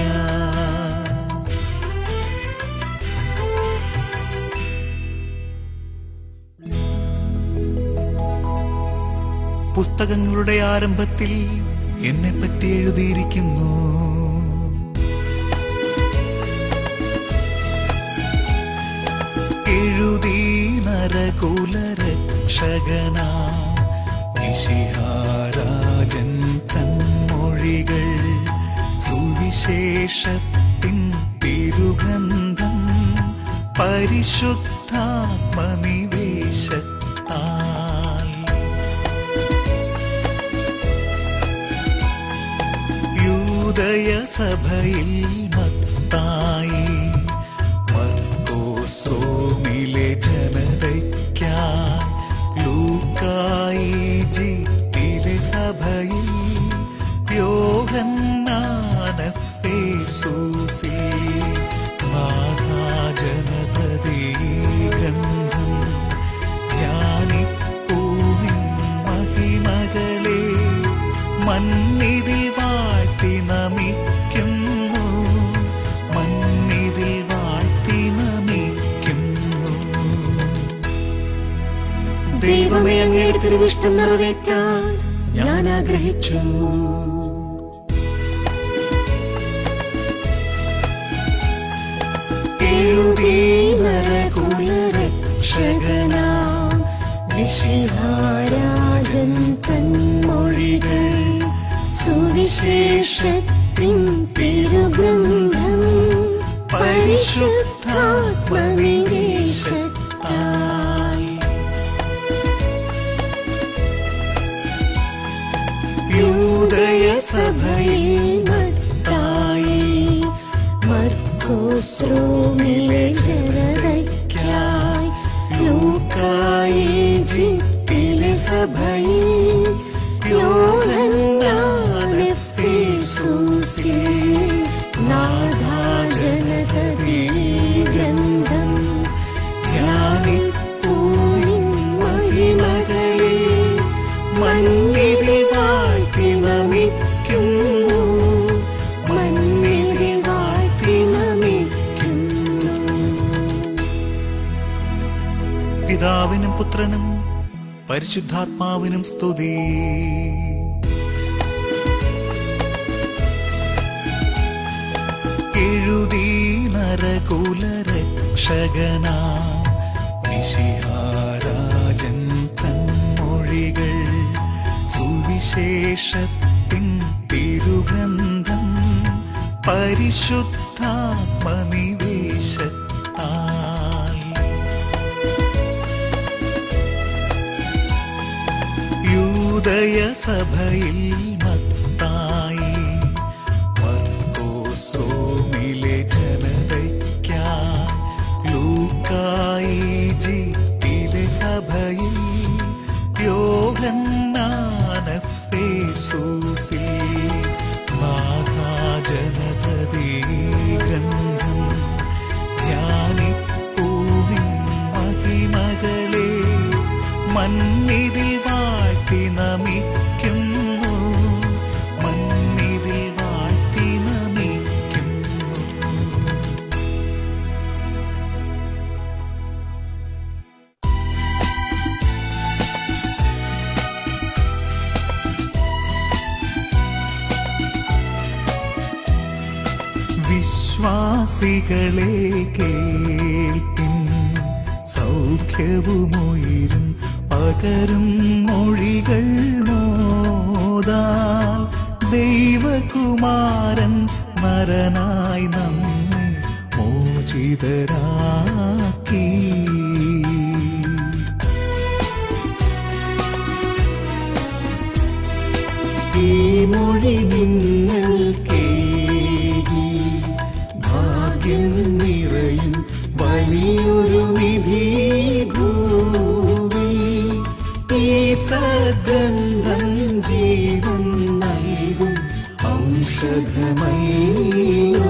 പുസ്തകങ്ങളുടെ ആരംഭത്തിൽ എന്നെ പറ്റി എഴുതിയിരിക്കുന്നു എഴുതി നരകുലരക്ഷകന നിശിഹാരാജൻ തന്മൊഴികൾ സുവിശേഷത്തിൻ തിരുഗ്രന്ഥം പരിശുദ്ധാത്മനിവേശത്താൽ യൂദയ സഭയിൽ മത്തായി മർക്കോസ്രോമിലെ ജനതയ്ക്കായി ലൂക്കായി ജിത്തിലെ സഭയിൽ യോഹന്നാനഫേസൂസിൽ നാഥാജനതീ ഗ്രന്ഥം ധ്യാനിപ്പൂവിൻ മഹിമകളെ മന്നിതിൽ വാഴ്ത്തി നമിക്കുന്നു മന്നിതിൽ വാഴ്ത്തി നമിക്കുന്നു ദൈവമേ അങ്ങയുടെ തിരുവിഷ്ടം നിറവേറ്റാൻ ഞാൻ ആഗ്രഹിച്ചു എഴുതി നരകുലരക്ഷകനാം വിശിഹാരാജൻ തന്മൊഴികൾ സുവിശേഷത്തിൻ തിരുഗ്രന്ഥം പരിശുദ്ധാത്മനിവേശത്താൽ യൂദയ സഭയിൽ മത്തായി മർക്കോസ്രോമിലെ ജനതയ്ക്കായി ലൂക്കായി ജിത്തിലെ സഭയിൽ യോഹന്നാനെഫേസൂസിൽ നാഥാജനതീ ഗ്രന്ഥം ധ്യാനിപ്പൂവിൻ മഹിമകളെ മന്നിതിൽ വാഴ്ത്തി നമിക്കുന്നു മന്നിതിൽ വാഴ്ത്തി നമിക്കുന്നു പിതാവിനും പുത്രനും പരിശുദ്ധാത്മാവിനും സ്തുതി എഴുതി നരകുലരക്ഷകന നിശിഹാരാജൻ തന്മൊഴികൾ സുവിശേഷത്തിൻ തിരുഗ്രന്ഥം പരിശുദ്ധാത്മനിവേശത്താൽ യൂദയ സഭയിൽ മത്തായി മർക്കോസ്രോമിലെ ജനതയ്ക്കായി ലൂക്കായി ജിത്തിലെ സഭയിൽ യോഹന്നാനഫേസൂസിൽ നാഥാജനതീ ഗ്രന്ഥം ധ്യാനിപ്പൂവിൻ മഹിമകളെ മന്നിതിൽ വാഴ്ത്തി നമിക്കുന്നു മന്നിതിൽ വാഴ്ത്തി നമിക്കുന്നു വിശ്വാസികളെ കേൾപ്പിൻ സൗഖ്യവുമുയരും പകരും മൊഴികൾ മോതാൽ ദൈവകുമാരൻ നരനായി നമ്മെ മോചിതരാക്കി ഈ മൊഴി നിങ്ങൾ കേകി ഭാഗ്യം നിറയും വലിയൊരു നിധി ഭൂവി ഈ സദ്ഗന്ധം ജീവൻ നൽകും ഔഷധമയോ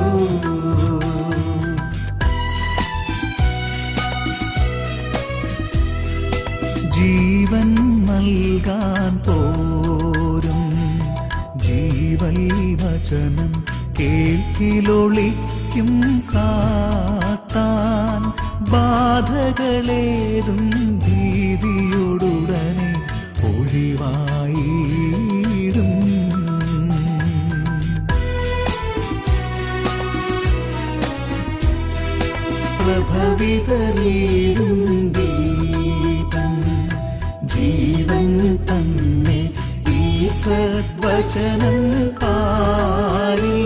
ജീവൻ നൽകാൻ പോരും ജീവൽ വചനം കേൾക്കിലൊളിക്കും സാത്താൻ ബാധകളേതും ഭീതിയോടുടനെ ഒഴിവായിടും പ്രഭവിതരീടും ദീപം ജീവൻ തന്നെ ഈ സദ്വചനം പാടി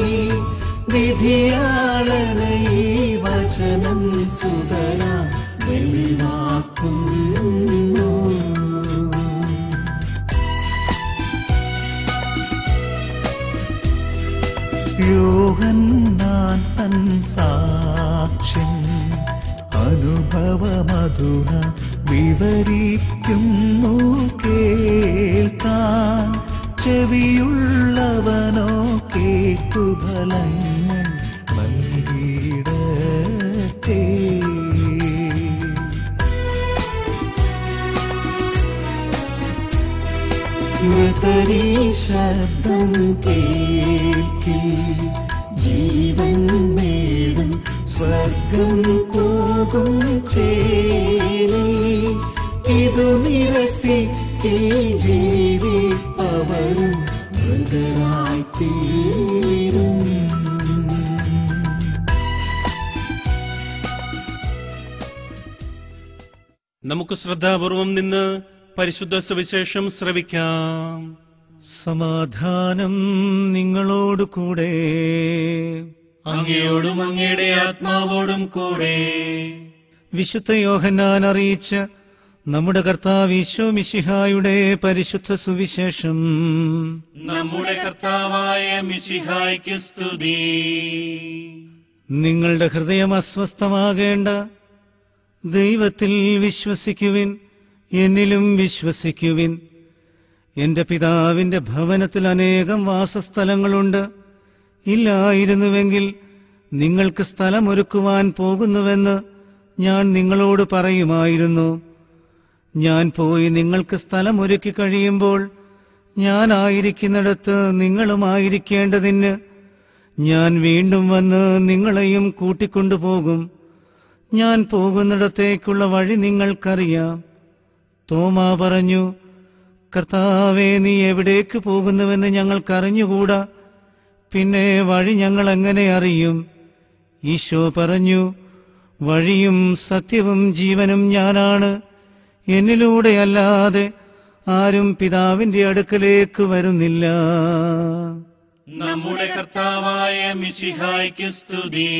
വിധിയാളന ഈ വചനം സുതര വെളിവാക്കുന്നു യോഹന്നാൻ തൻ സാക്ഷ്യം അനുഭവമധുന വിവരിക്കുന്നു കേൾക്കാൻ ചെവിയുള്ളവനോ കേട്ടുഫലങ്ങൾ നൽകിയിടത്തേ മൃതരീ ശബ്ദം കേൾക്കി ജീവൻ നേടും സ്വർഗം പോകും ചേരി ഇതു നിരസിക്ക് ജീവിപ്പവരും മൃതരായി തീരും നമുക്ക് ശ്രദ്ധാപൂർവം നിന്ന് പരിശുദ്ധ സുവിശേഷം ശ്രവിക്കാം സമാധാനം നിങ്ങളോട് കൂടെ അങ്ങയോടും അങ്ങയുടെ ആത്മാവോടും കൂടെ വിശുദ്ധ യോഹന്നാൻ അറിയിച്ച നമ്മുടെ കർത്താവ് ഈശോ മിശിഹായുടെ പരിശുദ്ധ സുവിശേഷം നമ്മുടെ കർത്താവായ മിശിഹായ്ക്ക് സ്തുതി നിങ്ങളുടെ ഹൃദയം അസ്വസ്ഥമാകേണ്ട ദൈവത്തിൽ വിശ്വസിക്കുവിൻ എന്നിലും വിശ്വസിക്കുവിൻ എന്റെ പിതാവിന്റെ ഭവനത്തിൽ അനേകം വാസസ്ഥലങ്ങളുണ്ട് ഇല്ലായിരുന്നുവെങ്കിൽ നിങ്ങൾക്ക് സ്ഥലമൊരുക്കുവാൻ പോകുന്നുവെന്ന് ഞാൻ നിങ്ങളോട് പറയുമായിരുന്നു ഞാൻ പോയി നിങ്ങൾക്ക് സ്ഥലമൊരുക്കി കഴിയുമ്പോൾ ഞാനായിരിക്കുന്നിടത്ത് നിങ്ങളുമായിരിക്കേണ്ടതിന് ഞാൻ വീണ്ടും വന്ന് നിങ്ങളെയും കൂട്ടിക്കൊണ്ടുപോകും ഞാൻ പോകുന്നിടത്തേക്കുള്ള വഴി നിങ്ങൾക്കറിയാം തോമാ പറഞ്ഞു കർത്താവെ നീ എവിടേക്ക് പോകുന്നുവെന്ന് ഞങ്ങൾക്കറിഞ്ഞുകൂടാ പിന്നെ വഴി ഞങ്ങൾ എങ്ങനെ അറിയും ഈശോ പറഞ്ഞു വഴിയും സത്യവും ജീവനും ഞാനാണ് എന്നിലൂടെയല്ലാതെ ആരും പിതാവിന്റെ അടുക്കലേക്ക് വരുന്നില്ല നമ്മുടെ കർത്താവായ മിശിഹായ്ക്ക് സ്തുതി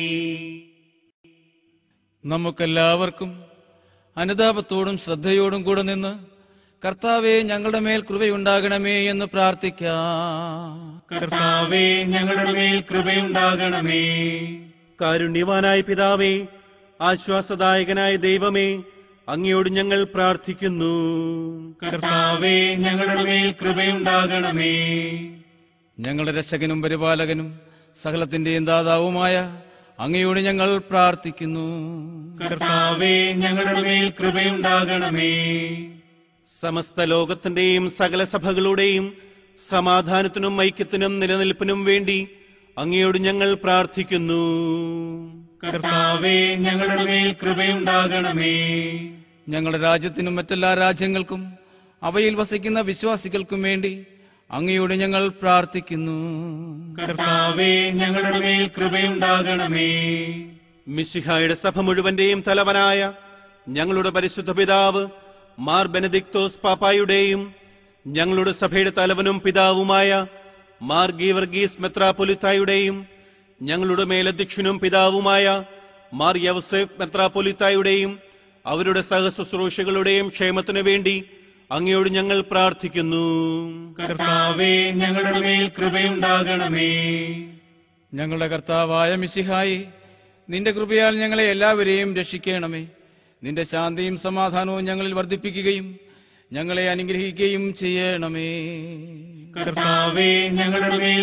നമുക്കെല്ലാവർക്കും അനുതാപത്തോടും ശ്രദ്ധയോടും കൂടെ നിന്ന് കർത്താവെ ഞങ്ങളുടെ മേൽ കൃപയുണ്ടാകണമേ എന്ന് പ്രാർത്ഥിക്കാം കർത്താവേ ഞങ്ങളുടെ മേൽ കൃപയുണ്ടാകണമേ കാരുണ്യവാനായ പിതാവേ ആശ്വാസദായകനായ ദൈവമേ അങ്ങയോട് ഞങ്ങൾ പ്രാർത്ഥിക്കുന്നു കർത്താവേ ഞങ്ങളുടെ മേൽ കൃപയുണ്ടാകണമേ ഞങ്ങളുടെ രക്ഷകനും പരിപാലകനും സകലത്തിന്റെയും ദാതാവുമായ അങ്ങയോട് ഞങ്ങൾ പ്രാർത്ഥിക്കുന്നു കർത്താവേ ഞങ്ങളുടെ മേൽ കൃപയുണ്ടാകണമേ സമസ്ത ലോകത്തിന്റെയും സകല സഭകളുടെയും സമാധാനത്തിനും ഐക്യത്തിനും നിലനിൽപ്പിനും വേണ്ടി അങ്ങയോട് ഞങ്ങൾ പ്രാർത്ഥിക്കുന്നു കർത്താവേ ഞങ്ങളുടെ മേൽ കൃപയുണ്ടാകണമേ ഞങ്ങളുടെ രാജ്യത്തിനും മറ്റെല്ലാ രാജ്യങ്ങൾക്കും അവയിൽ വസിക്കുന്ന വിശ്വാസികൾക്കും വേണ്ടി അങ്ങയോട് ഞങ്ങൾ പ്രാർത്ഥിക്കുന്നു കർത്താവേ ഞങ്ങളുടെ മേൽ കൃപയുണ്ടാകണമേ മിശിഹായുടെ സഭ മുഴുവന്റെയും തലവനായ ഞങ്ങളുടെ പരിശുദ്ധ പിതാവ് മാർ ബെനദിക്തോസ് പാപ്പായുടെയും ഞങ്ങളുടെ സഭയുടെ തലവനും പിതാവുമായ മാർ ഗീവർഗീസ് മെത്രാപൊലിത്തായുടെയും ഞങ്ങളുടെ മേലധ്യക്ഷനും പിതാവുമായ മാർ യവസേഫ് മെത്രാപൊലിത്തായുടെയും അവരുടെ സഹശുശ്രൂഷകളുടെയും ക്ഷേമത്തിനു വേണ്ടി അങ്ങയോട് ഞങ്ങൾ പ്രാർത്ഥിക്കുന്നു കർത്താവേ ഞങ്ങളുടെ മേൽ കൃപയുണ്ടാകണമേ ഞങ്ങളുടെ കർത്താവായ മിശിഹായി നിന്റെ കൃപയാൽ ഞങ്ങളെ എല്ലാവരെയും രക്ഷിക്കണമേ നിന്റെ ശാന്തിയും സമാധാനവും ഞങ്ങളിൽ വർദ്ധിപ്പിക്കുകയും ഞങ്ങളെ അനുഗ്രഹിക്കുകയും ചെയ്യണമേ കർത്താവേ ഞങ്ങളുടെ മേൽ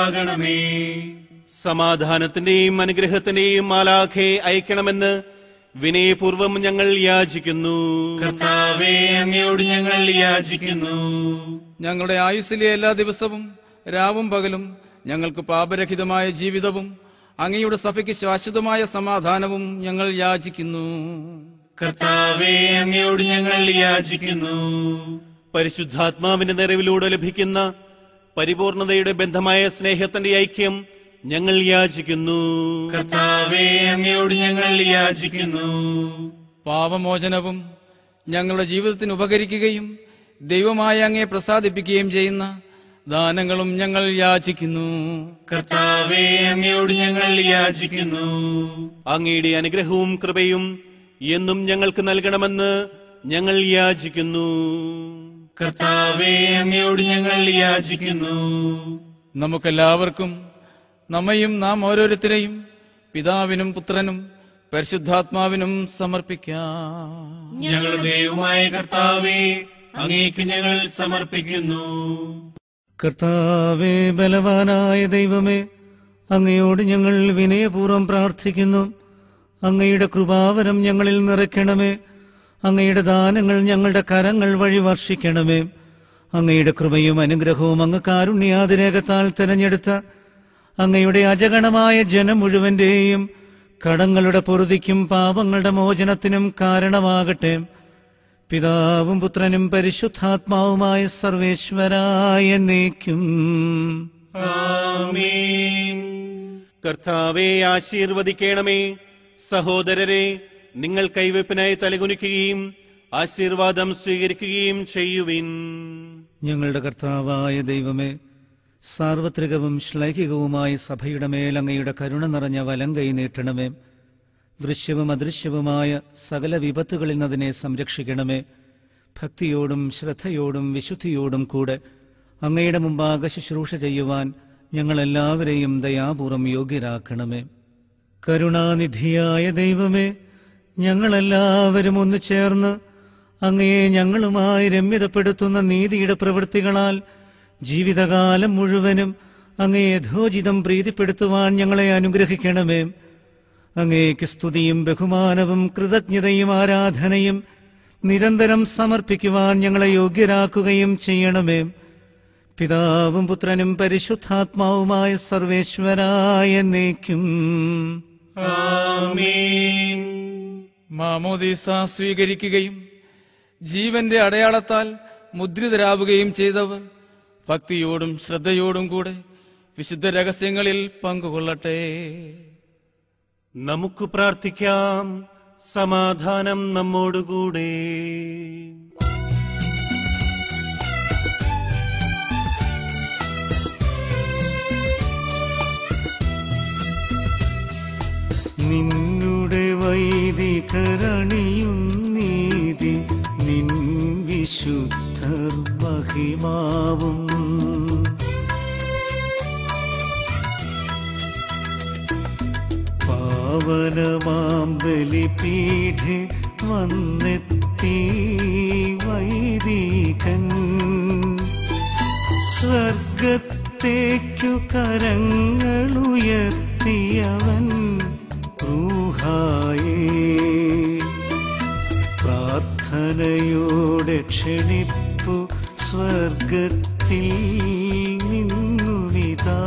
കൃപയുണ്ടാകണമേ സമാധാനത്തിന്റെയും അനുഗ്രഹത്തിന്റെയും മാലാഖയെ അയക്കണമെന്ന് വിനയപൂർവം ഞങ്ങൾ യാചിക്കുന്നു കർത്താവേ അങ്ങയോട് ഞങ്ങൾ യാചിക്കുന്നു ഞങ്ങളുടെ ആയുസ്സിലെ എല്ലാ ദിവസവും രാവും പകലും ഞങ്ങൾക്ക് പാപരഹിതമായ ജീവിതവും അങ്ങയുടെ സഭയ്ക്ക് ശാശ്വതമായ സമാധാനവും ഞങ്ങൾ യാചിക്കുന്നു കർത്താവേ അങ്ങയോട് ഞങ്ങൾ യാചിക്കുന്നു പരിശുദ്ധാത്മാവിന്റെ നിറവിലൂടെ ലഭിക്കുന്ന പരിപൂർണതയുടെ ബന്ധമായ സ്നേഹത്തിന്റെ ഐക്യം ഞങ്ങൾ യാചിക്കുന്നു കർത്താവേ അങ്ങയോട് ഞങ്ങൾ യാചിക്കുന്നു പാപമോചനവും ഞങ്ങളുടെ ജീവിതത്തിന് ഉപകരിക്കുകയും ദൈവമായ അങ്ങയെ പ്രസാദിപ്പിക്കുകയും ചെയ്യുന്ന ദാനങ്ങളും ഞങ്ങൾ യാചിക്കുന്നു കർത്താവേ അങ്ങയോട് ഞങ്ങൾ യാചിക്കുന്നു അങ്ങയുടെ അനുഗ്രഹവും കൃപയും എന്നും ഞങ്ങൾക്ക് നൽകണമെന്ന് ഞങ്ങൾ യാചിക്കുന്നു കർത്താവേ അങ്ങയോട് ഞങ്ങൾ യാചിക്കുന്നു നമുക്കെല്ലാവർക്കും നമ്മയും നാം ഓരോരുത്തരെയും പിതാവിനും പുത്രനും പരിശുദ്ധാത്മാവിനും സമർപ്പിക്കാം ഞങ്ങളുടെ ദൈവമായ കർത്താവേ അങ്ങേക്ക് ഞങ്ങൾ സമർപ്പിക്കുന്നു കർത്താവേ ബലവാനായ ദൈവമേ അങ്ങയോട് ഞങ്ങൾ വിനയപൂർവ്വം പ്രാർത്ഥിക്കുന്നു അങ്ങയുടെ കൃപാവരം ഞങ്ങളിൽ നിറയ്ക്കണമേ അങ്ങയുടെ ദാനങ്ങൾ ഞങ്ങളുടെ കരങ്ങൾ വഴി വർഷിക്കണമേ അങ്ങയുടെ കൃപയും അനുഗ്രഹവും അങ്ങ് കാരുണ്യാതിരേകത്താൽ തിരഞ്ഞെടുത്ത അങ്ങയുടെ അജഗണമായ ജനം മുഴുവന്റെയും കടങ്ങളുടെ പൊറുതിക്കും പാപങ്ങളുടെ മോചനത്തിനും കാരണമാകട്ടെ പിതാവും പുത്രനും പരിശുദ്ധാത്മാവുമായ സർവേശ്വരായ നീക്കും ആമേൻ കർത്താവെ ആശീർവദിക്കണമേ സഹോദരരെ നിങ്ങൾ കൈവെപ്പിനായി തലകുനിക്കുകയും ആശീർവാദം സ്വീകരിക്കുകയും ചെയ്യുവിൻ ഞങ്ങളുടെ കർത്താവായ ദൈവമേ സാർവത്രികവും ശ്ലൈഹികവുമായ സഭയുടെ മേൽ അങ്ങയുടെ കരുണ നിറഞ്ഞ വലം കൈ നീട്ടണമേ ദൃശ്യവും അദൃശ്യവുമായ സകല വിപത്തുകളിൽ നിന്നതിനെ സംരക്ഷിക്കണമേ ഭക്തിയോടും ശ്രദ്ധയോടും വിശുദ്ധിയോടും കൂടെ അങ്ങയുടെ മുമ്പാകെ ശുശ്രൂഷ ചെയ്യുവാൻ ഞങ്ങളെല്ലാവരെയും ദയാപൂർവം യോഗ്യരാക്കണമേ കരുണാനിധിയായ ദൈവമേ ഞങ്ങളെല്ലാവരും ഒന്നു ചേർന്ന് അങ്ങയെ ഞങ്ങളുമായി രമ്യതപ്പെടുത്തുന്ന നീതിയുടെ പ്രവൃത്തികളാൽ ജീവിതകാലം മുഴുവനും അങ്ങയെ യഥോചിതം പ്രീതിപ്പെടുത്തുവാൻ ഞങ്ങളെ അനുഗ്രഹിക്കണമേ അങ്ങേക്ക് സ്തുതിയും ബഹുമാനവും കൃതജ്ഞതയും ആരാധനയും നിരന്തരം സമർപ്പിക്കുവാൻ ഞങ്ങളെ യോഗ്യരാക്കുകയും ചെയ്യണമേ പിതാവും പുത്രനും പരിശുദ്ധാത്മാവുമായ സർവേശ്വരായ നീക്കും ആമേൻ മാമോദീസ സ്വീകരിക്കുകയും ജീവന്റെ അടയാളത്താൽ മുദ്രിതരാവുകയും ചെയ്തവർ ഭക്തിയോടും ശ്രദ്ധയോടും കൂടെ വിശുദ്ധ രഹസ്യങ്ങളിൽ പങ്കുകൊള്ളട്ടെ നമുക്ക് പ്രാർത്ഥിക്കാം സമാധാനം നമ്മോടുകൂടെ നിന്നുടെ വൈദികരണിയും നീതി നിൻ വിശുദ്ധർ മഹിമാവും പാവനമാം ബലിപീഠെ വന്നെത്തി വൈദികൻ സ്വർഗത്തേക്കു കരങ്ങളുയർത്തിയവൻ റൂഹായേ പ്രാർത്ഥനയോടെ ക്ഷണിപ്പു സ്വർഗത്തിൽ നിന്നുവിതാ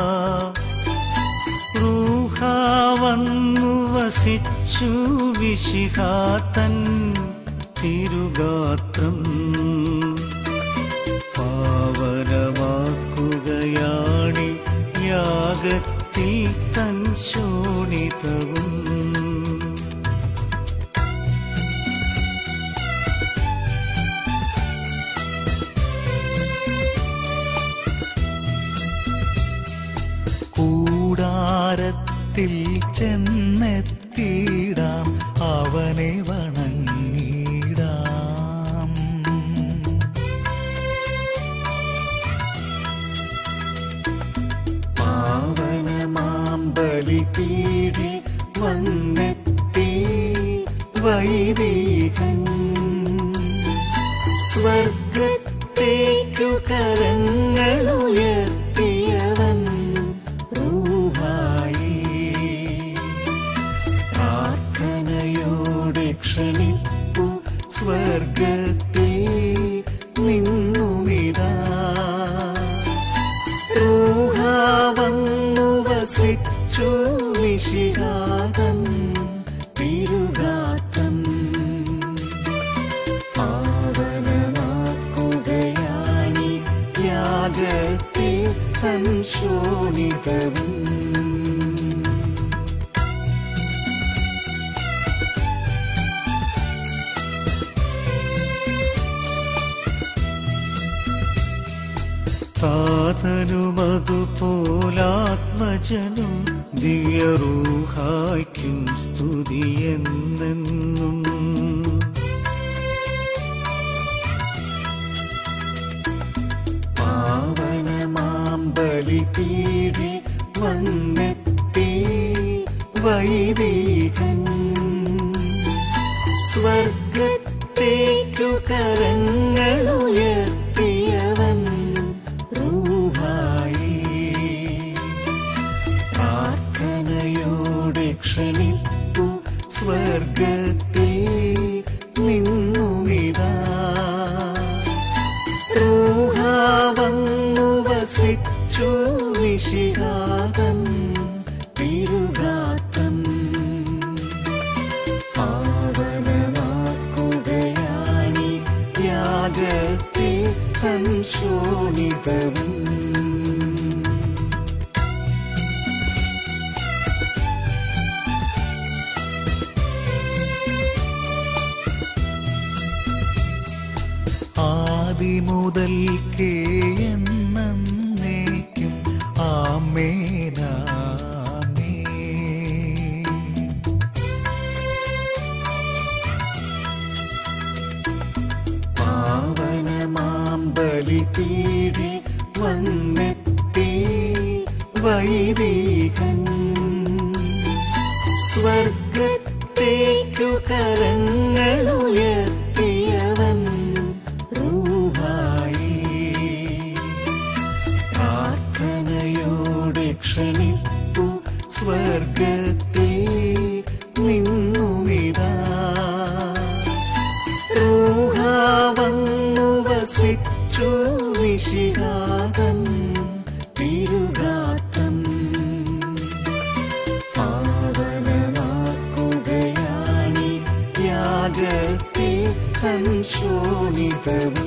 റൂഹ വന്നു വസിച്ചു വിശിഹാതൻ തിരുഗാത്രം പാവനമാക്കുകയാണി യാഗത്തിൽ തൻ ശോണിതവും കൂടാരത്തിൽ ചെന്നെത്തിയിടാം അവനെ വണങ്ങിടാം പാവനമാം ബലിപീഠി വന്നെത്തി വൈദികൻ സ്വർഗത്തേക്കു കരങ്ങളുയർത്തിയവൻ റൂഹായി പ്രാർത്ഥനയോടെ സ്വർഗത്തിൽ നിന്നുമിതാ റൂഹ വന്നു വസിച്ചു വിശിഹാതം തിരുഗാത്രം പാവനമാക്കുകയാണി യാഗത്തിൽ സംശോണിതവും താതനുമതുപോലാത്മജനും ദിവ്യറൂഹായ്ക്കും സ്തുതിയെന്നെന്നും പാവനമാം ബലിപീഠി വന്നെത്തി വൈദികൻ സ്വർഗത്തേക്കു കരങ്ങളുയർത്തിയവൻ റൂഹായി പ്രാർത്ഥനയോടെ ക്ഷണിപ്പു സ്വർഗത്തിൽ നിന്നുമിതാ റൂഹ വന്നു വസിച്ചു വിശിഹാതം തിരുഗാത്രം പാവനമാക്കുകയാണി യാഗത്തിൽ സംശോണിതവും ആദിമുതൽക്കേ എന്നേക്കും ആമേനാമേ പാവനമാം ബലിപീഠി വന്നെത്തി വൈദികൻ സ്വർഗത്തേക്കു കരങ്ങളുയർത്തിയവൻ റൂഹായി പ്രാർത്ഥനയോടെ ക്ഷണിപ്പു സ്വർഗത്തിൽ നിന്നുമിതാ റൂഹ വന്നു വസിച്ചു വിശിഹാതം തിരുഗാത്രം പാവനമാക്കുകയാണി യാഗത്തിൽ സംശോണിതവും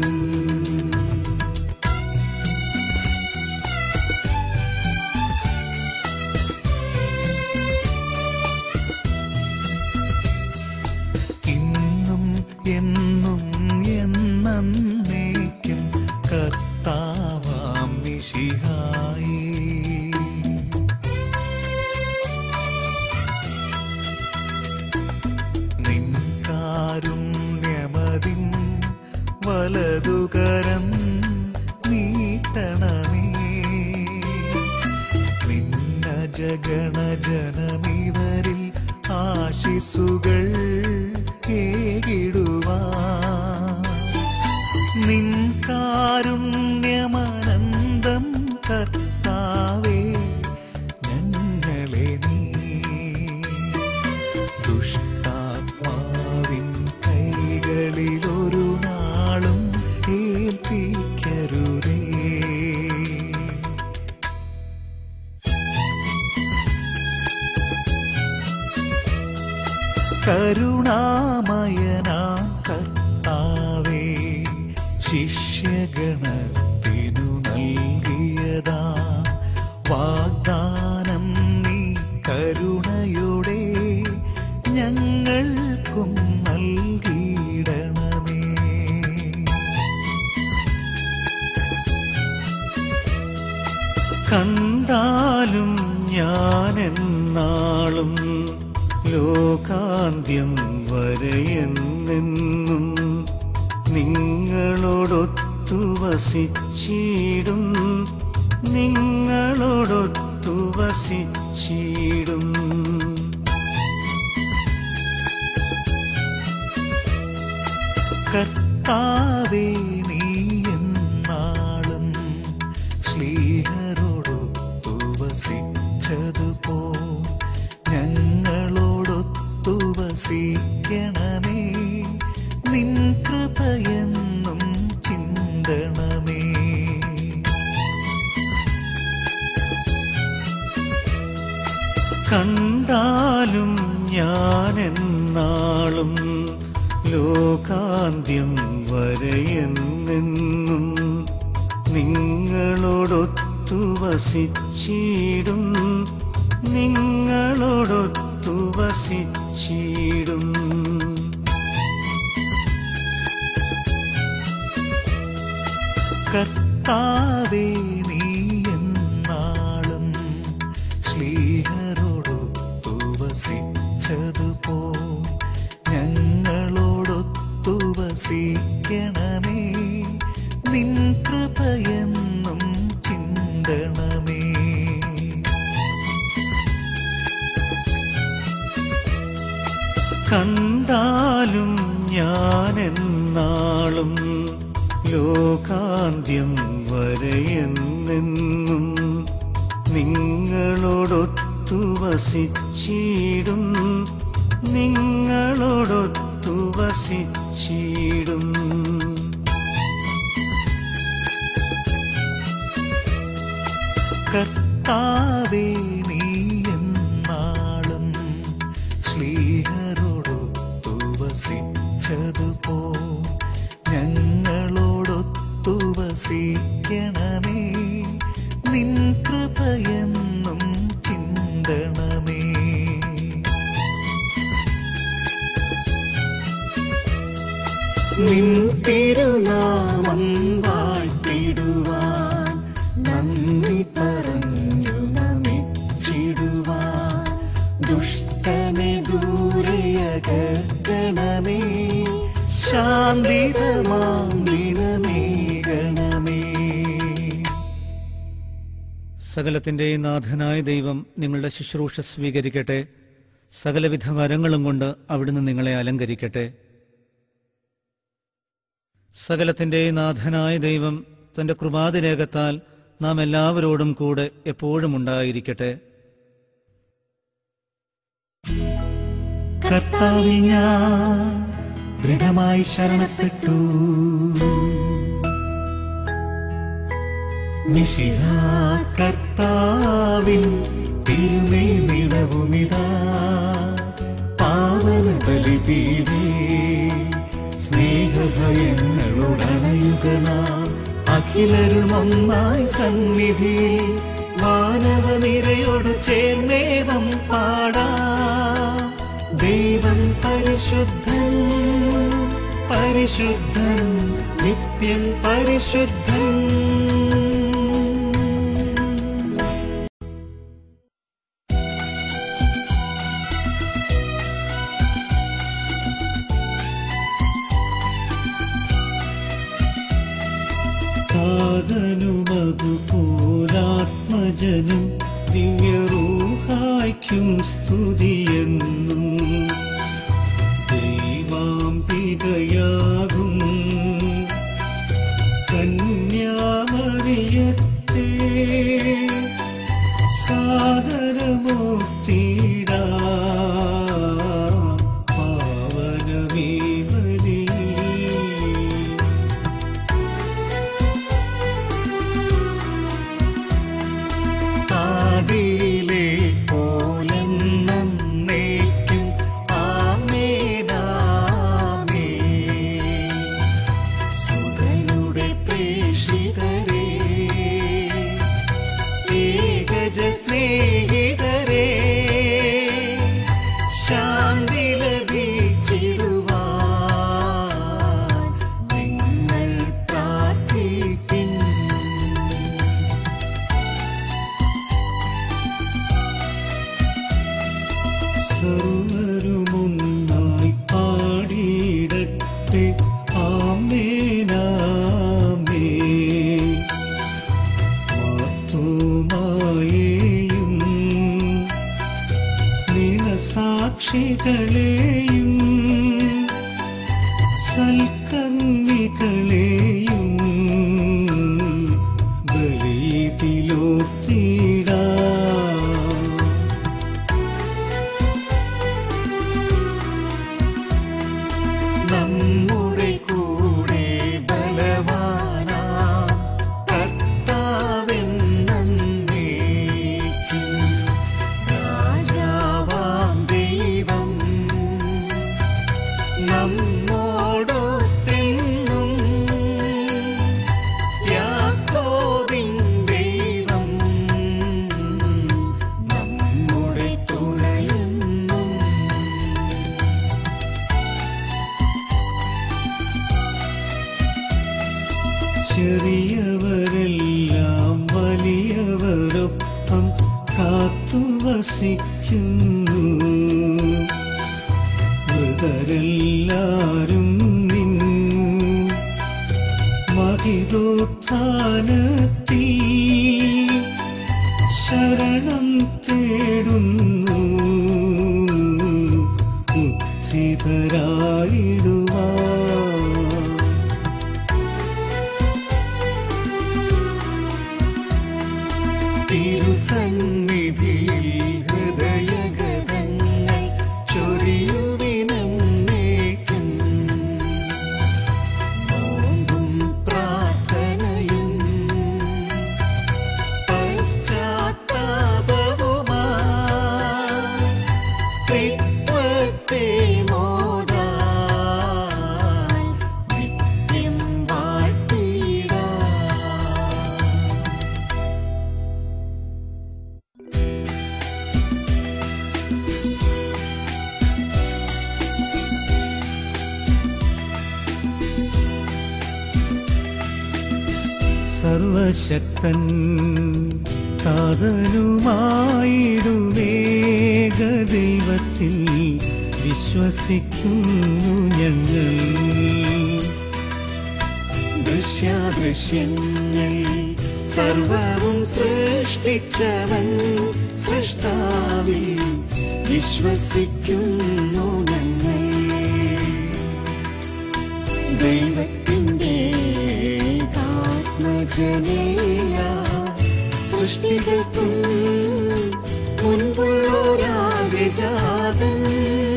ഇന്നും എന്നും എന്നേക്കും കർത്താവാം മിശിഹായി നിൻ കാരുണ്യമതിൻ വലതുകരം നീട്ടണമേ നിന്ന ജഗണജനമിവരിൽ ആശിസുകൾ ഏകിടുവാ നിൻ കാരുണ്യമനന്തം കർത്താവേ ഞങ്ങളെ നീ ദുഷ്ടാത്മാവിൻ കൈകളിലൊരു നാളും ഏൽപ്പിക്കരുതേ കരുണാമയനാം കർത്താവേ ശിഷ്യഗണത്തിനു നൽകിയതാ വാഗ്ദാനം നീ കരുണയുടെ ഞങ്ങൾക്കും നൽകിയിടണമേ കണ്ടാലും ഞാനെന്നാളും ലോകാന്ത്യം വരെയെന്നെന്നും നിങ്ങളോടൊത്തു വസിച്ചിടും നിങ്ങളോടൊത്തു വസിച്ചിടും കർത്താവേ നീ എന്നാളും ശ്ലീഹരോടൊത്തു വസിച്ചതുപോ ഞങ്ങളോടൊത്തു വസിക്കണമേ നിൻ കൃപയെന്നും ചിന്തണമേ കണ്ടാലും ഞാനെന്നാളും ലോകാന്ത്യം വരെയെന്നെന്നും നിങ്ങളോടൊത്തു വസിച്ചിടും നിങ്ങളോടൊത്തു വസിച്ചിടും കർത്താവേ നീ എന്നാളും ശ്ലീഹരോടൊത്തു വസിച്ചതുപോ ഞങ്ങളോടൊത്തു വസിക്കണമേ നിൻ കൃപയെന്നും ചിന്തണമേ കണ്ടാലും ഞാനെന്നാളും ലോകാന്ത്യം വരെയെന്നെന്നും നിങ്ങളോടൊത്തു വസിച്ചിടും നിങ്ങളോടൊത്തു വസിച്ചിടും കർത്താവേ നീ എന്നാളും ശ്ലീഹരോടൊത്തു വസിച്ചതുപോ ഞങ്ങളോടൊത്തു വസിക്കണമേ നിൻ കൃപയെന്നും ചിന്തണമേ നിൻ തിരുനാമം വാഴ്ത്തിടുവാൻ നന്ദി പറഞ്ഞു നമിച്ചിടുവാൻ ദുഷ്ടനെ ദൂരെയകറ്റണമേ ശാന്തിതമാം ദിനമേകണമേ സകലത്തിൻ്റെയും നാഥനായ ദൈവം നിങ്ങളുടെ ശുശ്രൂഷ സ്വീകരിക്കട്ടെ സകലവിധ വരങ്ങളും കൊണ്ട് അവിടുന്ന് നിങ്ങളെ അലങ്കരിക്കട്ടെ സകലത്തിൻ്റെയും നാഥനായ ദൈവം തന്റെ കൃപാതിരേകത്താൽ നാം എല്ലാവരോടും കൂടെ എപ്പോഴും ഉണ്ടായിരിക്കട്ടെ കർത്താവിൽ ഞാൻ ദൃഢമായി ശരണപ്പെട്ടു മിശിഹ കർത്താവിൻ തിരുമേ നിണവുമിതാ പാവന ബലിപീഠേ സ്നേഹഭയങ്ങളോടണയുക നാം അഖിലരും ഒന്നായി സന്നിധിയിൽ മാനവനിരയോട് ചേർന്നേവം പാടാം ദൈവം പരിശുദ്ധൻ പരിശുദ്ധൻ നിത്യം പരിശുദ്ധൻ താതനുമതുപോലാത്മജനും ദിവ്യറൂഹായ്ക്കും സ്തുതിയെന്നും ദൈവാംബികയാകും കന്യാമറിയത്തെ സാദരമൂർത്തിയിട പാവനമീ ബലി ആദിയിലെ പോലെന്നേക്കും ആമേനാമേ ചെറിയവരെല്ലാം വലിയവരൊപ്പം കാത്തുവസിക്കുന്നു മൃതരെല്ലാരും നിൻ മഹിതോത്ഥാനത്തിൽ ശരണം തേടുന്നു ഉദ്ധിതരായിടുവാൻ തിരുസന്നിധിയിൽ ഹൃദയഗതങ്ങൾ ചൊരിയുവിനേക്കും നോമ്പും പ്രാർത്ഥനയും പശ്ചാത്താപവുമായി ത്രിത്വത്തെ മോദാൽ നിത്യം വാഴ്ത്തിയിടാം സർവശക്തൻ താതനുമായിടുമേകദൈവത്തിൽ വിശ്വസിക്കുന്നു ഞങ്ങൾ ദൃശ്യാദൃശ്യങ്ങൾ സർവവും സൃഷ്ടിച്ചവൻ സൃഷ്ടാവിൽ വിശ്വസിക്കുന്നു ഞങ്ങൾ ദൈവത്തിൻ്റെ ആത്മജനേയ സൃഷ്ടികൾക്കും മുൻപുള്ളോരാജാതൻ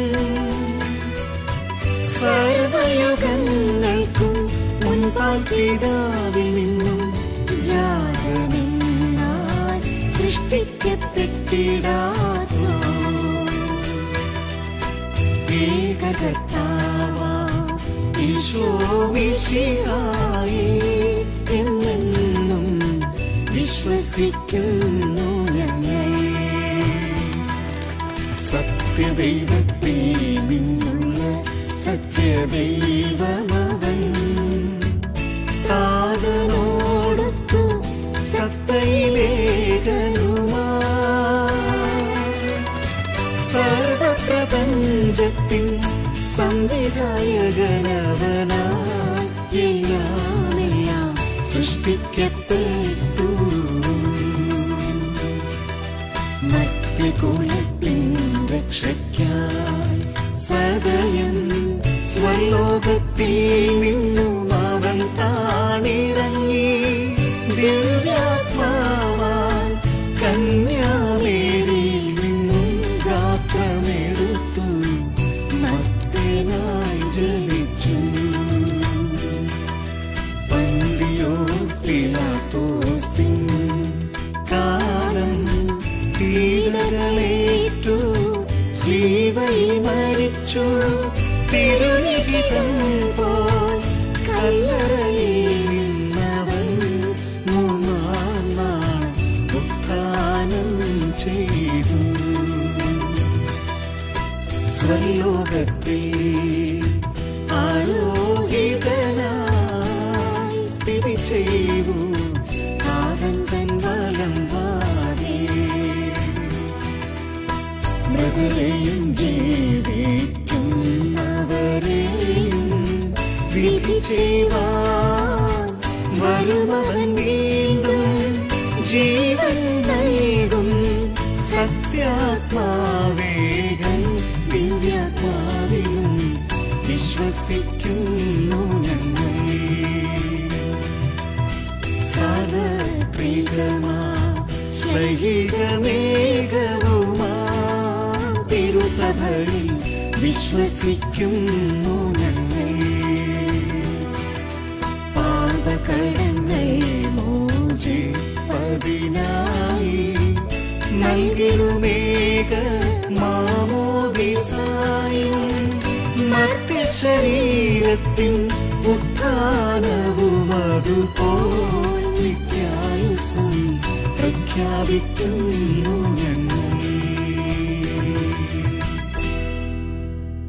സർവയുഗങ്ങൾക്കും മുൻപാൽ പിതാവിൽ നിന്നും ജാതനെന്നാൽ സൃഷ്ടിക്കപ്പെട്ടിടാത്തോ ഏകകർത്താവാ ഈശോ മിശിഹായി എന്നെന്നും വിശ്വസിക്കുന്നു ഞങ്ങൾ സത്യദൈവത്തിൽ നിന്നുള്ള സത്യദൈവമവൻ താതനോടൊത്തു സത്തയിലേകനുമാ സർവപ്രപഞ്ചത്തിൻ സംവിധായകനവനായി എല്ലാമെല്ലാം സൃഷ്ടിക്കപ്പെട്ടു മത്യകുലത്തിൻ രക്ഷയ്ക്കായി സദയം സ്വലോകത്തിൽ നിന്നും അവൻ താണിറങ്ങി ദിവ്യാത്മാവാൻ കന്യാമേരിയിൽ നിന്നും ഗാത്രമെടുത്തു മത്തനായി ജനിച്ചു പന്തിയോസ് പിലാത്തോസിൻ കാലം പീഡകളേറ്റു സ്ലീവയിൽ മരിച്ചു തിരുനിഹിതം പോൽ കല്ലറയിൽ നിന്നവൻ മൂന്നാം നാൾ ഉത്ഥാനം ചെയ്തു സ്വലോകത്തിൽ ആരോഹിതനായി സ്ഥിതി ചെയ്തു ആദം തൻ വലം വാരേ മൃതരെയും ജീവിക്കുന്നവരെയും വിധി ചെയ്യുവാൻ വരുമവൻ വീണ്ടും ജീവൻ നൽകും സത്യാത്മാവേഗം ദിവ്യാത്മാവിലും വിശ്വസിക്കുന്നു ഞങ്ങൾ സാദപ്രികമാ ശ്ലൈഹികമേഘവുമാ തിരുസഭയിൽ വിശ്വസിക്കുന്നു ഞങ്ങൾ പാപകടങ്ങൾ മോചിപ്പതിനായി നൽകിടുമേക മാമോദിസായും മർത്യശരീരത്തിൻ ഉത്ഥാനവും അതുപോൽ നിത്യായുസും പ്രഖ്യാപിക്കുന്നു ഞങ്ങൾ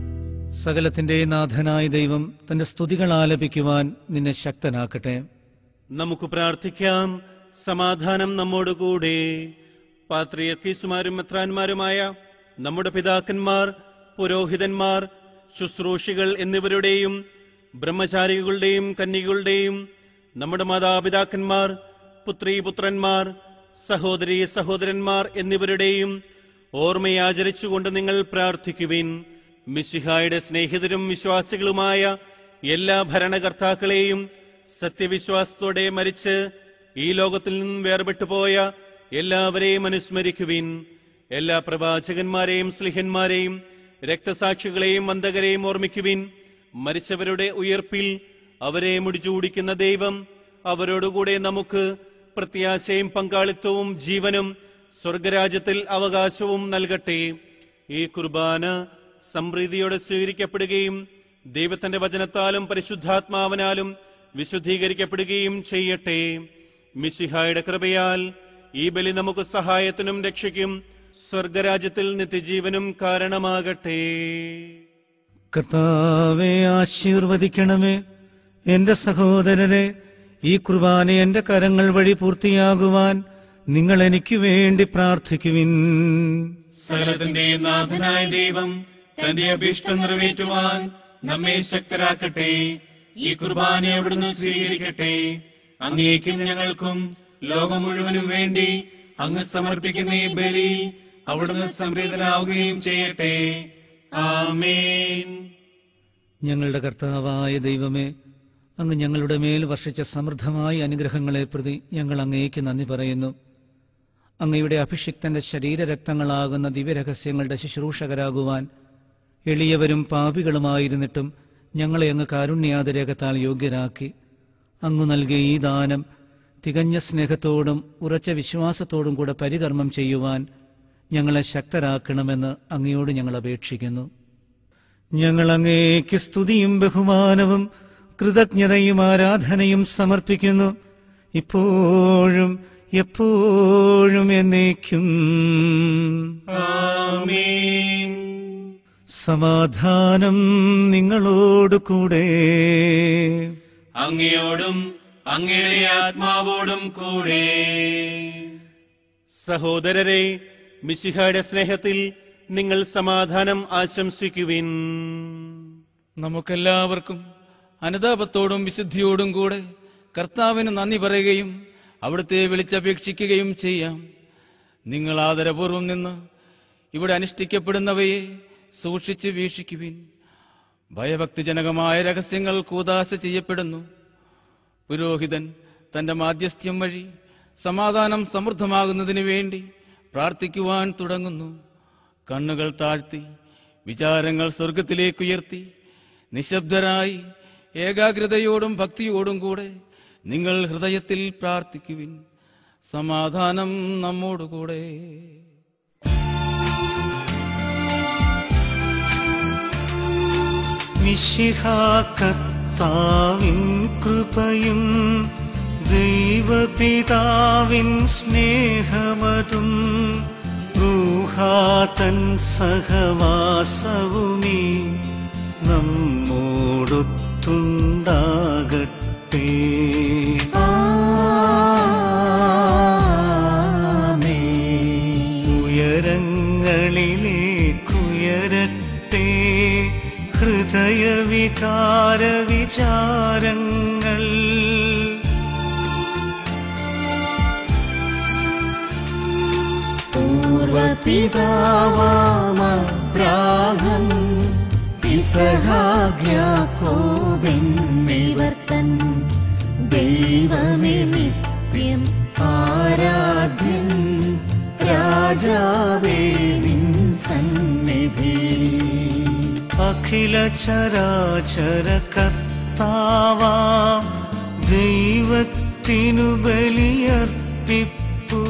സകലത്തിന്റെ നാഥനായ ദൈവം തന്റെ സ്തുതികൾ ആലപിക്കുവാൻ നിന്നെ ശക്തനാക്കട്ടെ നമുക്ക് പ്രാർത്ഥിക്കാം സമാധാനം നമ്മോടുകൂടെ പാത്രിയർക്കീസുമാരും മെത്രാന്മാരുമായ നമ്മുടെ പിതാക്കന്മാർ പുരോഹിതന്മാർ ശുശ്രൂഷികൾ എന്നിവരുടെയും ബ്രഹ്മചാരികളുടെയും കന്യകളുടെയും നമ്മുടെ മാതാപിതാക്കന്മാർ പുത്രീപുത്രന്മാർ സഹോദരീ സഹോദരന്മാർ എന്നിവരുടെയും ഓർമ്മയാചരിച്ചുകൊണ്ട് നിങ്ങൾ പ്രാർത്ഥിക്കുവിൻ മിശിഹായുടെ സ്നേഹിതരും വിശ്വാസികളുമായ എല്ലാ ഭരണകർത്താക്കളെയും സത്യവിശ്വാസത്തോടെ മരിച്ച് ഈ ലോകത്തിൽ നിന്നും വേർപെട്ടു പോയ എല്ലാവരെയും അനുസ്മരിക്കുവിൻ എല്ലാ പ്രവാചകന്മാരെയും സ്ലിഹന്മാരെയും രക്തസാക്ഷികളെയും വന്തകരെയും ഓർമ്മിക്കുവിൻ മരിച്ചവരുടെ ഉയർപ്പിൽ അവരെ മുടിചൂടിക്കുന്ന ദൈവം അവരോടുകൂടെ നമുക്ക് പ്രത്യാശയും പങ്കാളിത്തവും ജീവനും സ്വർഗരാജ്യത്തിൽ അവകാശവും നൽകട്ടെ ഈ കുർബാന സംപ്രീതിയോടെ സ്വീകരിക്കപ്പെടുകയും ദൈവത്തിന്റെ വചനത്താലും പരിശുദ്ധാത്മാവിനാലും വിശുദ്ധീകരിക്കപ്പെടുകയും ചെയ്യട്ടെ മിശിഹായുടെ കൃപയാൽ ഈ ബലി നമുക്ക് സഹായത്തിനും രക്ഷയ്ക്കും സ്വർഗരാജ്യത്തിൽ നിത്യജീവനും കാരണമാകട്ടെ കർത്താവെ ആശീർവദിക്കണമേ എന്റെ സഹോദരരെ ഈ കുർബാന എന്റെ കരങ്ങൾ വഴി പൂർത്തിയാകുവാൻ നിങ്ങൾ എനിക്ക് വേണ്ടി പ്രാർത്ഥിക്കുവിൻ സകലത്തിന്റെ നാഥനായ ദൈവം തന്റെ അഭീഷ്ടം നിറവേറ്റുവാൻ നമ്മെ ശക്തരാക്കട്ടെ ഈ കുർബാന അവിടുന്ന് സ്വീകരിക്കട്ടെ അങ്ങേക്കും ഞങ്ങൾക്കും ലോകം മുഴുവനും വേണ്ടി അങ്ങ് സമർപ്പിക്കുന്ന ഈ ബലി അവിടുന്ന് സംപ്രീതനാവുകയും ചെയ്യട്ടെ ആമേൻ ഞങ്ങളുടെ കർത്താവായ ദൈവമേ അങ്ങ് ഞങ്ങളുടെ മേൽ വർഷിച്ച സമൃദ്ധമായ അനുഗ്രഹങ്ങളെ പ്രതി ഞങ്ങൾ അങ്ങേക്ക് നന്ദി പറയുന്നു അങ്ങയുടെ അഭിഷിക്തന്റെ ശരീരരക്തങ്ങളാകുന്ന ദിവ്യരഹസ്യങ്ങളുടെ ശുശ്രൂഷകരാകുവാൻ എളിയവരും പാപികളുമായിരുന്നിട്ടും ഞങ്ങളെ അങ്ങ് കാരുണ്യാതിരേഖത്താൽ യോഗ്യരാക്കി അങ്ങ് നൽകിയ ഈ ദാനം തികഞ്ഞ സ്നേഹത്തോടും ഉറച്ച വിശ്വാസത്തോടും കൂടെ പരികർമ്മം ചെയ്യുവാൻ ഞങ്ങളെ ശക്തരാക്കണമെന്ന് അങ്ങയോട് ഞങ്ങൾ അപേക്ഷിക്കുന്നു ഞങ്ങൾ അങ്ങേക്ക് സ്തുതിയും ബഹുമാനവും കൃതജ്ഞതയും ആരാധനയും സമർപ്പിക്കുന്നു ഇപ്പോഴും എപ്പോഴും എന്നേക്കും ആമേൻ സമാധാനം നിങ്ങളോട് കൂടെ അങ്ങയോടും അങ്ങയുടെ ആത്മാവോടും കൂടെ സഹോദരരെ മിശിഹായുടെ സ്നേഹത്തിൽ നിങ്ങൾ സമാധാനം ആശംസിക്കുവിൻ നമുക്കെല്ലാവർക്കും അനുതാപത്തോടും വിശുദ്ധിയോടും കൂടെ കർത്താവിന് നന്ദി പറയുകയും അവിടുത്തെ വിളിച്ചപേക്ഷിക്കുകയും ചെയ്യാം നിങ്ങൾ ആദരപൂർവം നിന്ന് ഇവിടെ അനുഷ്ഠിക്കപ്പെടുന്നവയെ സൂക്ഷിച്ച് വീക്ഷിക്കുവിൻ ഭയഭക്തിജനകമായ രഹസ്യങ്ങൾ കൂതാശ ചെയ്യപ്പെടുന്നു പുരോഹിതൻ തന്റെ മാധ്യസ്ഥ്യം വഴി സമാധാനം സമൃദ്ധമാകുന്നതിന് വേണ്ടി പ്രാർത്ഥിക്കുവാൻ തുടങ്ങുന്നു കണ്ണുകൾ താഴ്ത്തി വിചാരങ്ങൾ സ്വർഗത്തിലേക്കുയർത്തി നിശബ്ദരായി ഏകാഗ്രതയോടും ഭക്തിയോടും കൂടെ നിങ്ങൾ ഹൃദയത്തിൽ പ്രാർത്ഥിക്കുവിൻ സമാധാനം നമ്മോടുകൂടെ മിശിഹാക്കത്താവിൻ കൃപയും ദൈവപിതാവിൻ സ്നേഹമതും ൂഹാതൻ സഹവാസവുമീ നമ്മോടൊത്തുണ്ടാകട്ടെ ഉയരങ്ങളിലേക്കുയരട്ടെ ഹൃദയവികാര വിചാരങ്ങൾ പൂർവപിതാവാമബ്രാഹം ഇസഹാഗ്യാക്കോബെന്നിവർത്തൻ ദൈവമേ നിത്യം ആരാധ്യൻ രാജാവേ നിൻ സന്നിധി അഖില ചരാചര കർത്താവാം ദൈവത്തിനു ബലിയർപ്പിപ്പൂ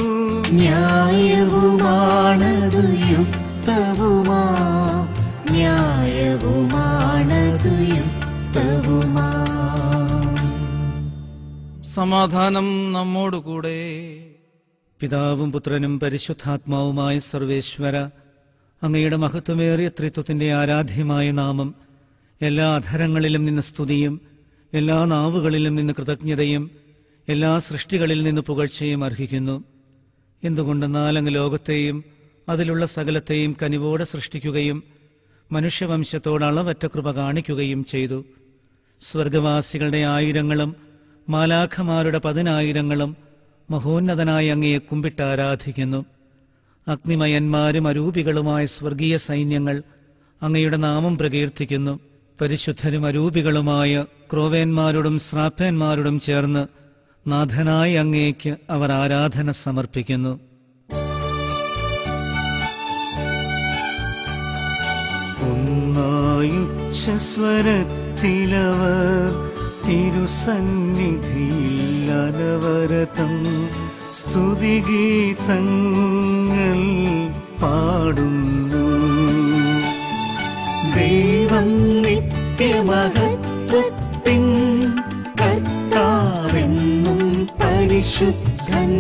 ന്യായവുമാണതു യുക്തവുമാ ന്യായവുമാണതു യുക്തവുമാ സമാധാനം നമ്മോടുകൂടെ പിതാവും പുത്രനും പരിശുദ്ധാത്മാവുമായ സർവേശ്വര അങ്ങയുടെ മഹത്വമേറിയ ത്രിത്വത്തിന്റെ ആരാധ്യമായ നാമം എല്ലാ അധരങ്ങളിലും നിന്ന് സ്തുതിയും എല്ലാ നാവുകളിലും നിന്ന് കൃതജ്ഞതയും എല്ലാ സൃഷ്ടികളിൽ നിന്ന് പുകഴ്ചയും അർഹിക്കുന്നു എന്തുകൊണ്ടെന്നാൽ അങ്ങ് ലോകത്തെയും അതിലുള്ള സകലത്തെയും കനിവോടെ സൃഷ്ടിക്കുകയും മനുഷ്യവംശത്തോട് അളവറ്റ കൃപ കാണിക്കുകയും ചെയ്തു സ്വർഗവാസികളുടെ ആയിരങ്ങളും മാലാഖമാരുടെ പതിനായിരങ്ങളും മഹോന്നതനായ അങ്ങയെ കുമ്പിട്ട് ആരാധിക്കുന്നു അഗ്നിമയന്മാരും അരൂപികളുമായ സ്വർഗീയ സൈന്യങ്ങൾ അങ്ങയുടെ നാമം പ്രകീർത്തിക്കുന്നു പരിശുദ്ധരും അരൂപികളുമായ ക്രോവേന്മാരോടും ശ്രാപ്പേന്മാരോടും ചേർന്ന് നാഥനായ അങ്ങേക്ക് അവർ ആരാധന സമർപ്പിക്കുന്നു ഒന്നായുച്ഛസ്വരത്തിലവർ തിരുസന്നിധിയിൽ അനവരതം സ്തുതിഗീതങ്ങൾ പാടുന്നു ദൈവം നിത്യമഹത്വത്തിൻ കർത്താവെന്നും പരിശുദ്ധൻ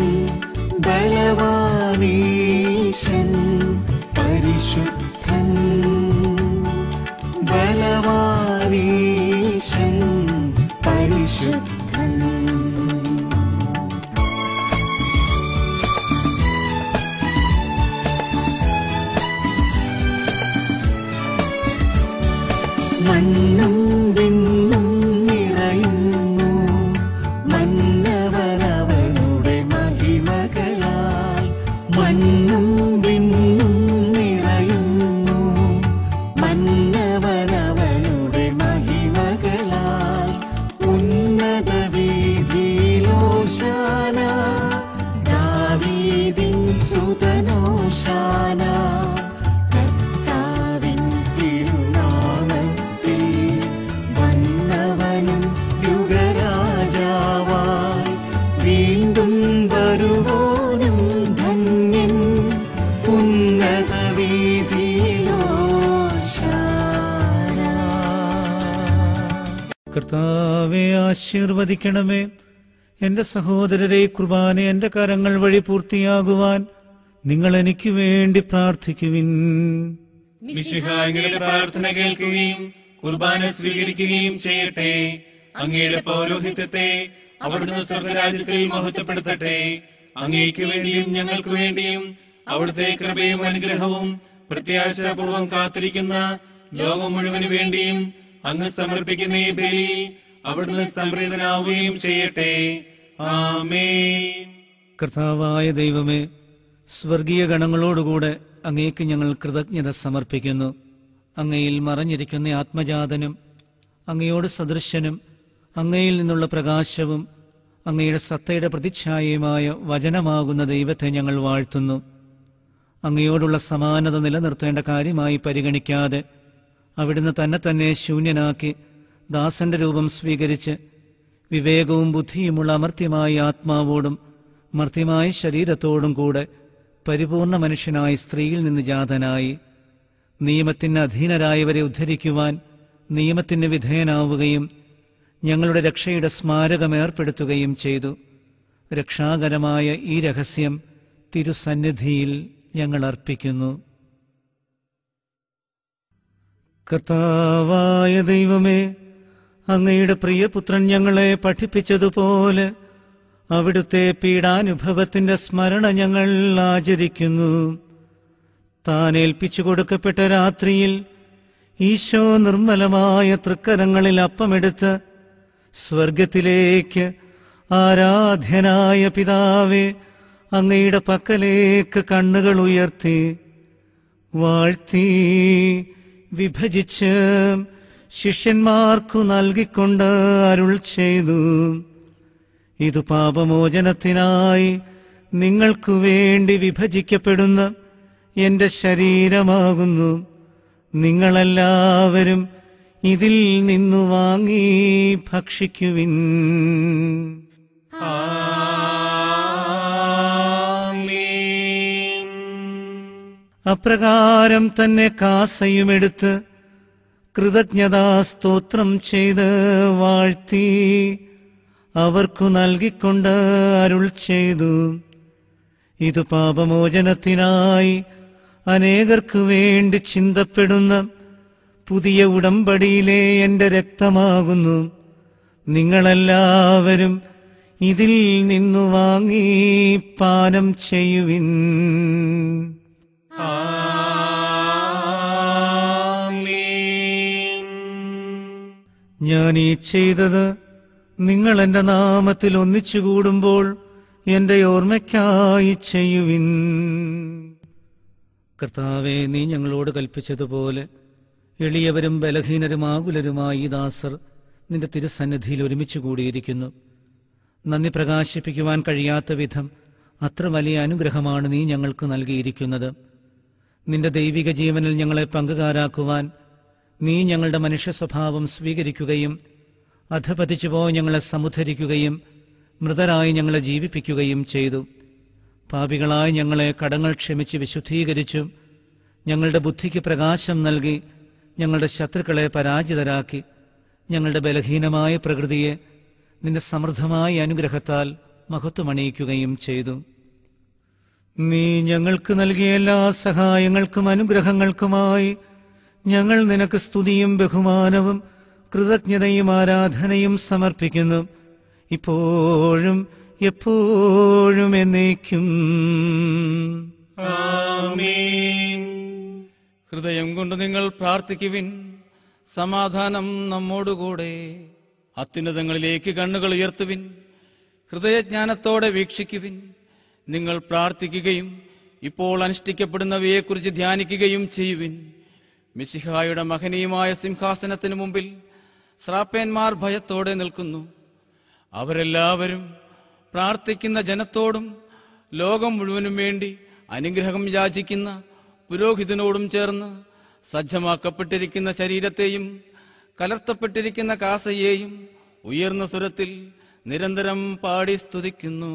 ബലവാനീശൻ പരിശുദ്ധൻ ബലവാനീശൻ പരിശുദ്ധൻ മണ്ണും വിണ്ണും നിറയുന്നു മന്നവനവനുടെ മഹിമകളാൽ മണ്ണും വിണ്ണും നിറയുന്നു മന്നവനവനുടെ മഹിമകളാൽ ഉന്നത വീതിയിലോശാന ദാവീദിൻ സുതനോശാന കർത്താവിൻ തിരുനാമത്തിൽ വന്നവനും യുഗരാജാവായി വീണ്ടും വരുവോനും ധന്യൻ ഉന്നത വീതിയിലോശാന കർത്താവെ ആശീർവദിക്കണമേ എന്റെ സഹോദരരെ കുർബാന എന്റെ കരങ്ങൾ വഴി പൂർത്തിയാകുവാൻ നിങ്ങൾ എനിക്ക് വേണ്ടി പ്രാർത്ഥിക്കുവിൻ മിശിഹായുടെ പ്രാർത്ഥന കേൾക്കുകയും കുർബാന സ്വീകരിക്കുകയും ചെയ്യട്ടെ അങ്ങയുടെ പൗരോഹിത്യത്തെ അവിടുന്ന് സ്വർഗരാജ്യത്തിൽ മഹത്വപ്പെടുത്തട്ടെ അങ്ങേക്ക് വേണ്ടിയും ഞങ്ങൾക്ക് വേണ്ടിയും അവിടുത്തെ കൃപയും അനുഗ്രഹവും പ്രത്യാശാപൂർവം കാത്തിരിക്കുന്ന ലോകം മുഴുവന് വേണ്ടിയും അങ്ങ് സമർപ്പിക്കുന്ന ഈ ബലി അവിടുന്ന് സംപ്രീതനാവുകയും ചെയ്യട്ടെ ആമേൻ കർത്താവായ ദൈവമേ സ്വർഗീയ ഗണങ്ങളോടുകൂടെ അങ്ങേക്ക് ഞങ്ങൾ കൃതജ്ഞത സമർപ്പിക്കുന്നു അങ്ങയിൽ മറഞ്ഞിരിക്കുന്ന ആത്മജാതനും അങ്ങയോട് സദൃശനും അങ്ങയിൽ നിന്നുള്ള പ്രകാശവും അങ്ങയുടെ സത്തയുടെ പ്രതിച്ഛായയുമായ വചനമാകുന്ന ദൈവത്തെ ഞങ്ങൾ വാഴ്ത്തുന്നു അങ്ങയോടുള്ള സമാനത നിലനിർത്തേണ്ട കാര്യമായി പരിഗണിക്കാതെ അവിടുന്ന് തന്നെ തന്നെ ശൂന്യനാക്കി ദാസന്റെ രൂപം സ്വീകരിച്ച് വിവേകവും ബുദ്ധിയുമുള്ള അമർത്യമായ ആത്മാവോടും മർത്യമായ ശരീരത്തോടും കൂടെ പരിപൂർണ മനുഷ്യനായി സ്ത്രീയിൽ നിന്ന് ജാതനായി നിയമത്തിന് അധീനരായവരെ ഉദ്ധരിക്കുവാൻ നിയമത്തിന് വിധേയനാവുകയും ഞങ്ങളുടെ രക്ഷയുടെ സ്മാരകം ഏർപ്പെടുത്തുകയും ചെയ്തു രക്ഷാകരമായ ഈ രഹസ്യം തിരുസന്നിധിയിൽ ഞങ്ങൾ അർപ്പിക്കുന്നു കർത്താവായ ദൈവമേ അങ്ങയുടെ പ്രിയപുത്രൻ ഞങ്ങളെ പഠിപ്പിച്ചതുപോലെ അവിടുത്തെ പീഡാനുഭവത്തിന്റെ സ്മരണ ഞങ്ങൾ ആചരിക്കുന്നു താൻ ഏൽപ്പിച്ചു കൊടുക്കപ്പെട്ട രാത്രിയിൽ ഈശോ നിർമ്മലമായ തൃക്കരങ്ങളിൽ അപ്പമെടുത്ത് സ്വർഗത്തിലേക്ക് ആരാധ്യനായ പിതാവേ അങ്ങയുടെ പക്കലേക്ക് കണ്ണുകൾ ഉയർത്തി വാഴ്ത്തി വിഭജിച്ച് ശിഷ്യന്മാർക്കു നൽകിക്കൊണ്ട് അരുൾ ചെയ്തു ഇത് പാപമോചനത്തിനായി നിങ്ങൾക്കു വേണ്ടി വിഭജിക്കപ്പെടുന്ന എന്റെ ശരീരമാകുന്നു നിങ്ങളെല്ലാവരും ഇതിൽ നിന്നു വാങ്ങി ഭക്ഷിക്കുവിൻ ആമേൻ അപ്രകാരം തന്നെ കാസയുമെടുത്ത് കൃതജ്ഞതാസ്തോത്രം ചെയ്ത് വാഴ്ത്തി അവർക്കു നൽകിക്കൊണ്ട് അരുൾ ചെയ്തു ഇത് പാപമോചനത്തിനായി അനേകർക്കു വേണ്ടി ചിന്തപ്പെടുന്ന പുതിയ ഉടമ്പടിയിലെ എന്റെ രക്തമാകുന്നു നിങ്ങളെല്ലാവരും ഇതിൽ നിന്നു വാങ്ങി പാനം ചെയ്യുവിൻ ഞാൻ ഈ ചെയ്തത് നിങ്ങൾ എന്റെ നാമത്തിൽ ഒന്നിച്ചുകൂടുമ്പോൾ എന്റെ ഓർമ്മയ്ക്കായി ചെയ്യുവിൻ കർത്താവെ നീ ഞങ്ങളോട് കൽപ്പിച്ചതുപോലെ എളിയവരും ബലഹീനരും ആകുലരുമായി ഈ ദാസർ നിന്റെ തിരുസന്നിധിയിൽ ഒരുമിച്ച് കൂടിയിരിക്കുന്നു നന്ദി പ്രകാശിപ്പിക്കുവാൻ കഴിയാത്ത വിധം അത്ര വലിയ അനുഗ്രഹമാണ് നീ ഞങ്ങൾക്ക് നൽകിയിരിക്കുന്നത് നിന്റെ ദൈവിക ജീവനിൽ ഞങ്ങളെ പങ്കുകാരാക്കുവാൻ നീ ഞങ്ങളുടെ മനുഷ്യ സ്വഭാവം സ്വീകരിക്കുകയും അധപതിച്ചുപോയി ഞങ്ങളെ സമുദ്ധരിക്കുകയും മൃതരായി ഞങ്ങളെ ജീവിപ്പിക്കുകയും ചെയ്തു പാപികളായി ഞങ്ങളെ കടങ്ങൾ ക്ഷമിച്ച് വിശുദ്ധീകരിച്ചും ഞങ്ങളുടെ ബുദ്ധിക്ക് പ്രകാശം നൽകി ഞങ്ങളുടെ ശത്രുക്കളെ പരാജിതരാക്കി ഞങ്ങളുടെ ബലഹീനമായ പ്രകൃതിയെ നിന്റെ സമൃദ്ധമായ അനുഗ്രഹത്താൽ മഹത്വമണിയിക്കുകയും ചെയ്തു നീ ഞങ്ങൾക്ക് നൽകിയ എല്ലാ സഹായങ്ങൾക്കും അനുഗ്രഹങ്ങൾക്കുമായി ഞങ്ങൾ നിനക്ക് സ്തുതിയും ബഹുമാനവും കൃതജ്ഞതയും ആരാധനയും സമർപ്പിക്കുന്നു ഇപ്പോഴും എപ്പോഴും എന്നേക്കും ഹൃദയം കൊണ്ട് നിങ്ങൾ പ്രാർത്ഥിക്കുവിൻ സമാധാനം നമ്മോടുകൂടെ അത്യുന്നതങ്ങളിലേക്ക് കണ്ണുകൾ ഉയർത്തുവിൻ ഹൃദയജ്ഞാനത്തോടെ വീക്ഷിക്കുവിൻ നിങ്ങൾ പ്രാർത്ഥിക്കുകയും ഇപ്പോൾ അനുഷ്ഠിക്കപ്പെടുന്നവയെക്കുറിച്ച് ധ്യാനിക്കുകയും ചെയ്യുവിൻ മിശിഹായുടെ മഹനീയമായ സിംഹാസനത്തിനു മുമ്പിൽ ശ്രാപ്പേന്മാർ ഭയത്തോടെ നിൽക്കുന്നു അവരെല്ലാവരും പ്രാർത്ഥിക്കുന്ന ജനത്തോടും ലോകം മുഴുവനും വേണ്ടി അനുഗ്രഹം യാചിക്കുന്ന പുരോഹിതനോടും ചേർന്ന് സജ്ജമാക്കപ്പെട്ടിരിക്കുന്ന ശരീരത്തെയും കലർത്തപ്പെട്ടിരിക്കുന്ന കാസയെയും ഉയർന്ന സ്വരത്തിൽ നിരന്തരം പാടി സ്തുതിക്കുന്നു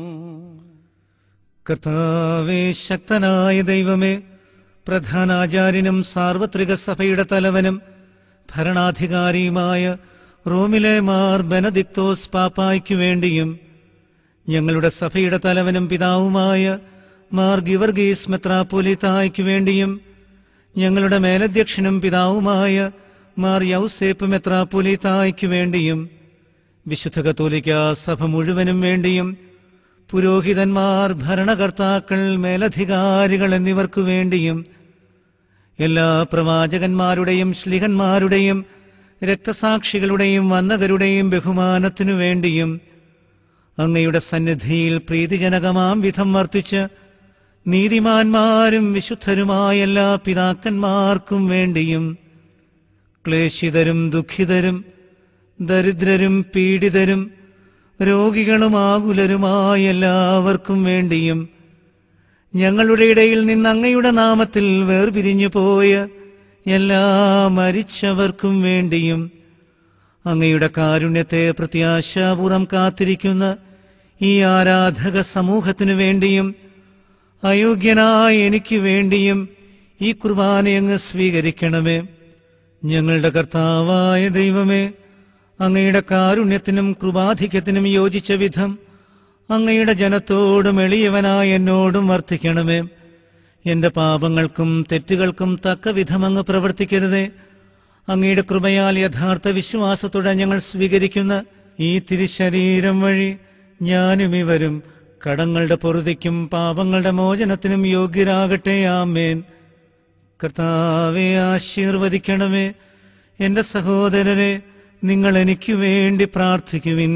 കർത്താവേ ശക്തനായ ദൈവമേ പ്രധാനാചാര്യനും സാർവത്രിക സഭയുടെ തലവനും ഭരണാധികാരിയുമായ റോമിലെ മാർ ബെനദിക്തോസ് പാപ്പായ്ക്കു വേണ്ടിയും ഞങ്ങളുടെ സഭയുടെ തലവനും പിതാവുമായ മാർ ഗിവർഗീസ് മെത്രാപ്പൊലിത്തായ്ക്കു വേണ്ടിയും ഞങ്ങളുടെ മേലധ്യക്ഷനും പിതാവുമായ മാർ യൗസേപ്പ് മെത്രാപ്പൊലിത്തായ്ക്കു വേണ്ടിയും വിശുദ്ധ കത്തോലിക്ക സഭ മുഴുവനും വേണ്ടിയും പുരോഹിതന്മാർ ഭരണകർത്താക്കൾ മേലധികാരികൾ എന്നിവർക്കു വേണ്ടിയും എല്ലാ പ്രവാചകന്മാരുടെയും ശ്ലിഹന്മാരുടെയും രക്തസാക്ഷികളുടെയും വന്നകരുടെയും ബഹുമാനത്തിനു വേണ്ടിയും അങ്ങയുടെ സന്നിധിയിൽ പ്രീതിജനകമാം വിധം വർത്തിച്ച് നീതിമാന്മാരും വിശുദ്ധരുമായ എല്ലാ പിതാക്കന്മാർക്കും വേണ്ടിയും ക്ലേശിതരും ദുഃഖിതരും ദരിദ്രരും പീഡിതരും രോഗികളും ആകുലരുമായ എല്ലാവർക്കും വേണ്ടിയും ഞങ്ങളുടെ ഇടയിൽ നിന്ന് അങ്ങയുടെ നാമത്തിൽ വേർപിരിഞ്ഞു പോയ എല്ലാ മരിച്ചവർക്കും വേണ്ടിയും അങ്ങയുടെ കാരുണ്യത്തെ പ്രത്യാശാപൂർവം കാത്തിരിക്കുന്ന ഈ ആരാധക സമൂഹത്തിനു വേണ്ടിയും അയോഗ്യനായ എനിക്ക് വേണ്ടിയും ഈ കുർബാന അങ്ങ് സ്വീകരിക്കണമേ ഞങ്ങളുടെ കർത്താവായ ദൈവമേ അങ്ങയുടെ കാരുണ്യത്തിനും കൃപാധിക്യത്തിനും യോജിച്ച വിധം അങ്ങയുടെ ജനത്തോടും എളിയവനായ എന്നോടും വർത്തിക്കണമേ എന്റെ പാപങ്ങൾക്കും തെറ്റുകൾക്കും തക്ക വിധം അങ്ങ് പ്രവർത്തിക്കരുതേ അങ്ങയുടെ കൃപയാൽ യഥാർത്ഥ വിശ്വാസത്തോടെ ഞങ്ങൾ സ്വീകരിക്കുന്ന ഈ തിരുശരീരം വഴി ഞാനും ഇവരും കടങ്ങളുടെ പൊറുതിക്കും പാപങ്ങളുടെ മോചനത്തിനും യോഗ്യരാകട്ടെ ആമേൻ കർത്താവെ ആശീർവദിക്കണമേ എന്റെ സഹോദരരെ നിങ്ങൾ എനിക്ക് വേണ്ടി പ്രാർത്ഥിക്കുവിൻ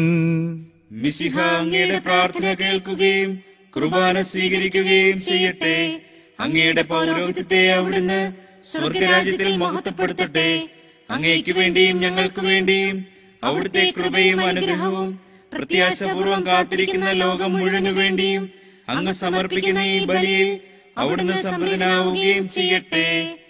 മിശിഹ അങ്ങയുടെ പ്രാർത്ഥന കേൾക്കുകയും കുർബാന സ്വീകരിക്കുകയും ചെയ്യട്ടെ അങ്ങയുടെ പൗരോഹിത്യത്തെ അവിടുന്ന് സ്വർഗരാജ്യത്തിൽ മഹത്വപ്പെടുത്തട്ടെ അങ്ങയ്ക്ക് വേണ്ടിയും ഞങ്ങൾക്ക് വേണ്ടിയും അവിടുത്തെ കൃപയും അനുഗ്രഹവും പ്രത്യാശപൂർവം കാത്തിരിക്കുന്ന ലോകം മുഴുവനു വേണ്ടിയും അങ്ങ് സമർപ്പിക്കുന്ന ഈ ബലിയിൽ അവിടുന്ന് സമൃദ്ധനാവുകയും ചെയ്യട്ടെ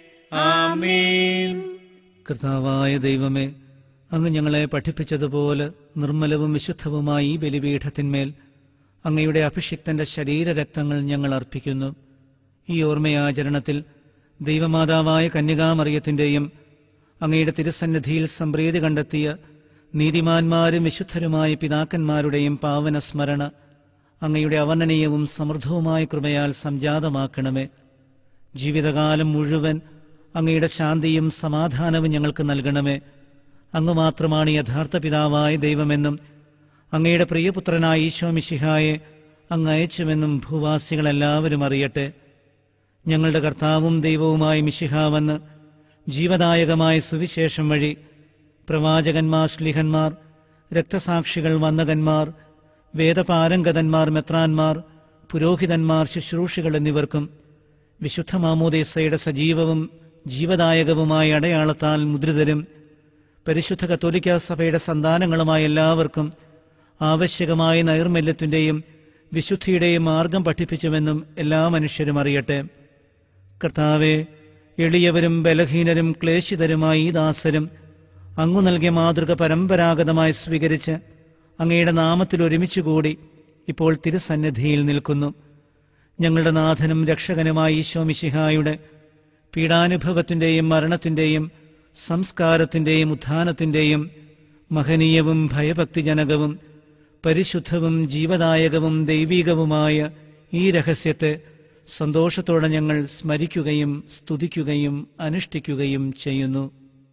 ആമേൻ കർത്താവായ ദൈവമേ അങ്ങ് ഞങ്ങളെ പഠിപ്പിച്ചതുപോലെ നിർമ്മലവും വിശുദ്ധവുമായ ഈ ബലിപീഠത്തിന്മേൽ അങ്ങയുടെ അഭിഷിക്തന്റെ ശരീരരക്തങ്ങൾ ഞങ്ങൾ അർപ്പിക്കുന്നു ഈ ഓർമ്മയാചരണത്തിൽ ദൈവമാതാവായ കന്യകാമറിയത്തിന്റെയും അങ്ങയുടെ തിരുസന്നിധിയിൽ സംപ്രീതി കണ്ടെത്തിയ നീതിമാന്മാരും വിശുദ്ധരുമായ പിതാക്കന്മാരുടെയും പാവന സ്മരണ അങ്ങയുടെ അവർണ്ണനീയവും സമൃദ്ധവുമായ കൃപയാൽ സംജാതമാക്കണമേ ജീവിതകാലം മുഴുവൻ അങ്ങയുടെ ശാന്തിയും സമാധാനവും ഞങ്ങൾക്ക് നൽകണമേ അങ്ങ് മാത്രമാണ് യഥാർത്ഥ പിതാവായ ദൈവമെന്നും അങ്ങയുടെ പ്രിയപുത്രനായ ഈശോ മിശിഹായെ അങ്ങ് അയച്ചുവെന്നും ഭൂവാസികളെല്ലാവരും അറിയട്ടെ ഞങ്ങളുടെ കർത്താവും ദൈവവുമായ മിശിഹാവെന്ന് ജീവദായകമായ സുവിശേഷം വഴി പ്രവാചകന്മാർ ശ്ലിഹന്മാർ രക്തസാക്ഷികൾ വന്ദകന്മാർ വേദപാരംഗതന്മാർ മെത്രാന്മാർ പുരോഹിതന്മാർ ശുശ്രൂഷികൾ എന്നിവർക്കും വിശുദ്ധ മാമോദേസയുടെ സജീവവും ജീവദായകവുമായ അടയാളത്താൽ മുദ്രിതരും പരിശുദ്ധ കത്തോലിക്ക സഭയുടെ സന്താനങ്ങളുമായ എല്ലാവർക്കും ആവശ്യകമായ നൈർമല്യത്തിൻ്റെയും വിശുദ്ധിയുടെയും മാർഗം പഠിപ്പിച്ചുവെന്നും എല്ലാ മനുഷ്യരും അറിയട്ടെ കർത്താവെ എളിയവരും ബലഹീനരും ക്ലേശിതരുമായ ഈ ദാസരും അങ്ങു നൽകിയ മാതൃക പരമ്പരാഗതമായി സ്വീകരിച്ച് അങ്ങയുടെ നാമത്തിൽ ഒരുമിച്ചുകൂടി ഇപ്പോൾ തിരുസന്നിധിയിൽ നിൽക്കുന്നു ഞങ്ങളുടെ നാഥനും രക്ഷകനുമായ ഈശോ മിശിഹായുടെ പീഡാനുഭവത്തിൻ്റെയും മരണത്തിൻ്റെയും സംസ്കാരത്തിൻ്റെയും ഉത്ഥാനത്തിൻ്റെയും മഹനീയവും ഭയഭക്തിജനകവും പരിശുദ്ധവും ജീവദായകവും ദൈവീകവുമായ ഈ രഹസ്യത്തെ സന്തോഷത്തോടെ ഞങ്ങൾ സ്മരിക്കുകയും സ്തുതിക്കുകയും അനുഷ്ഠിക്കുകയും ചെയ്യുന്നു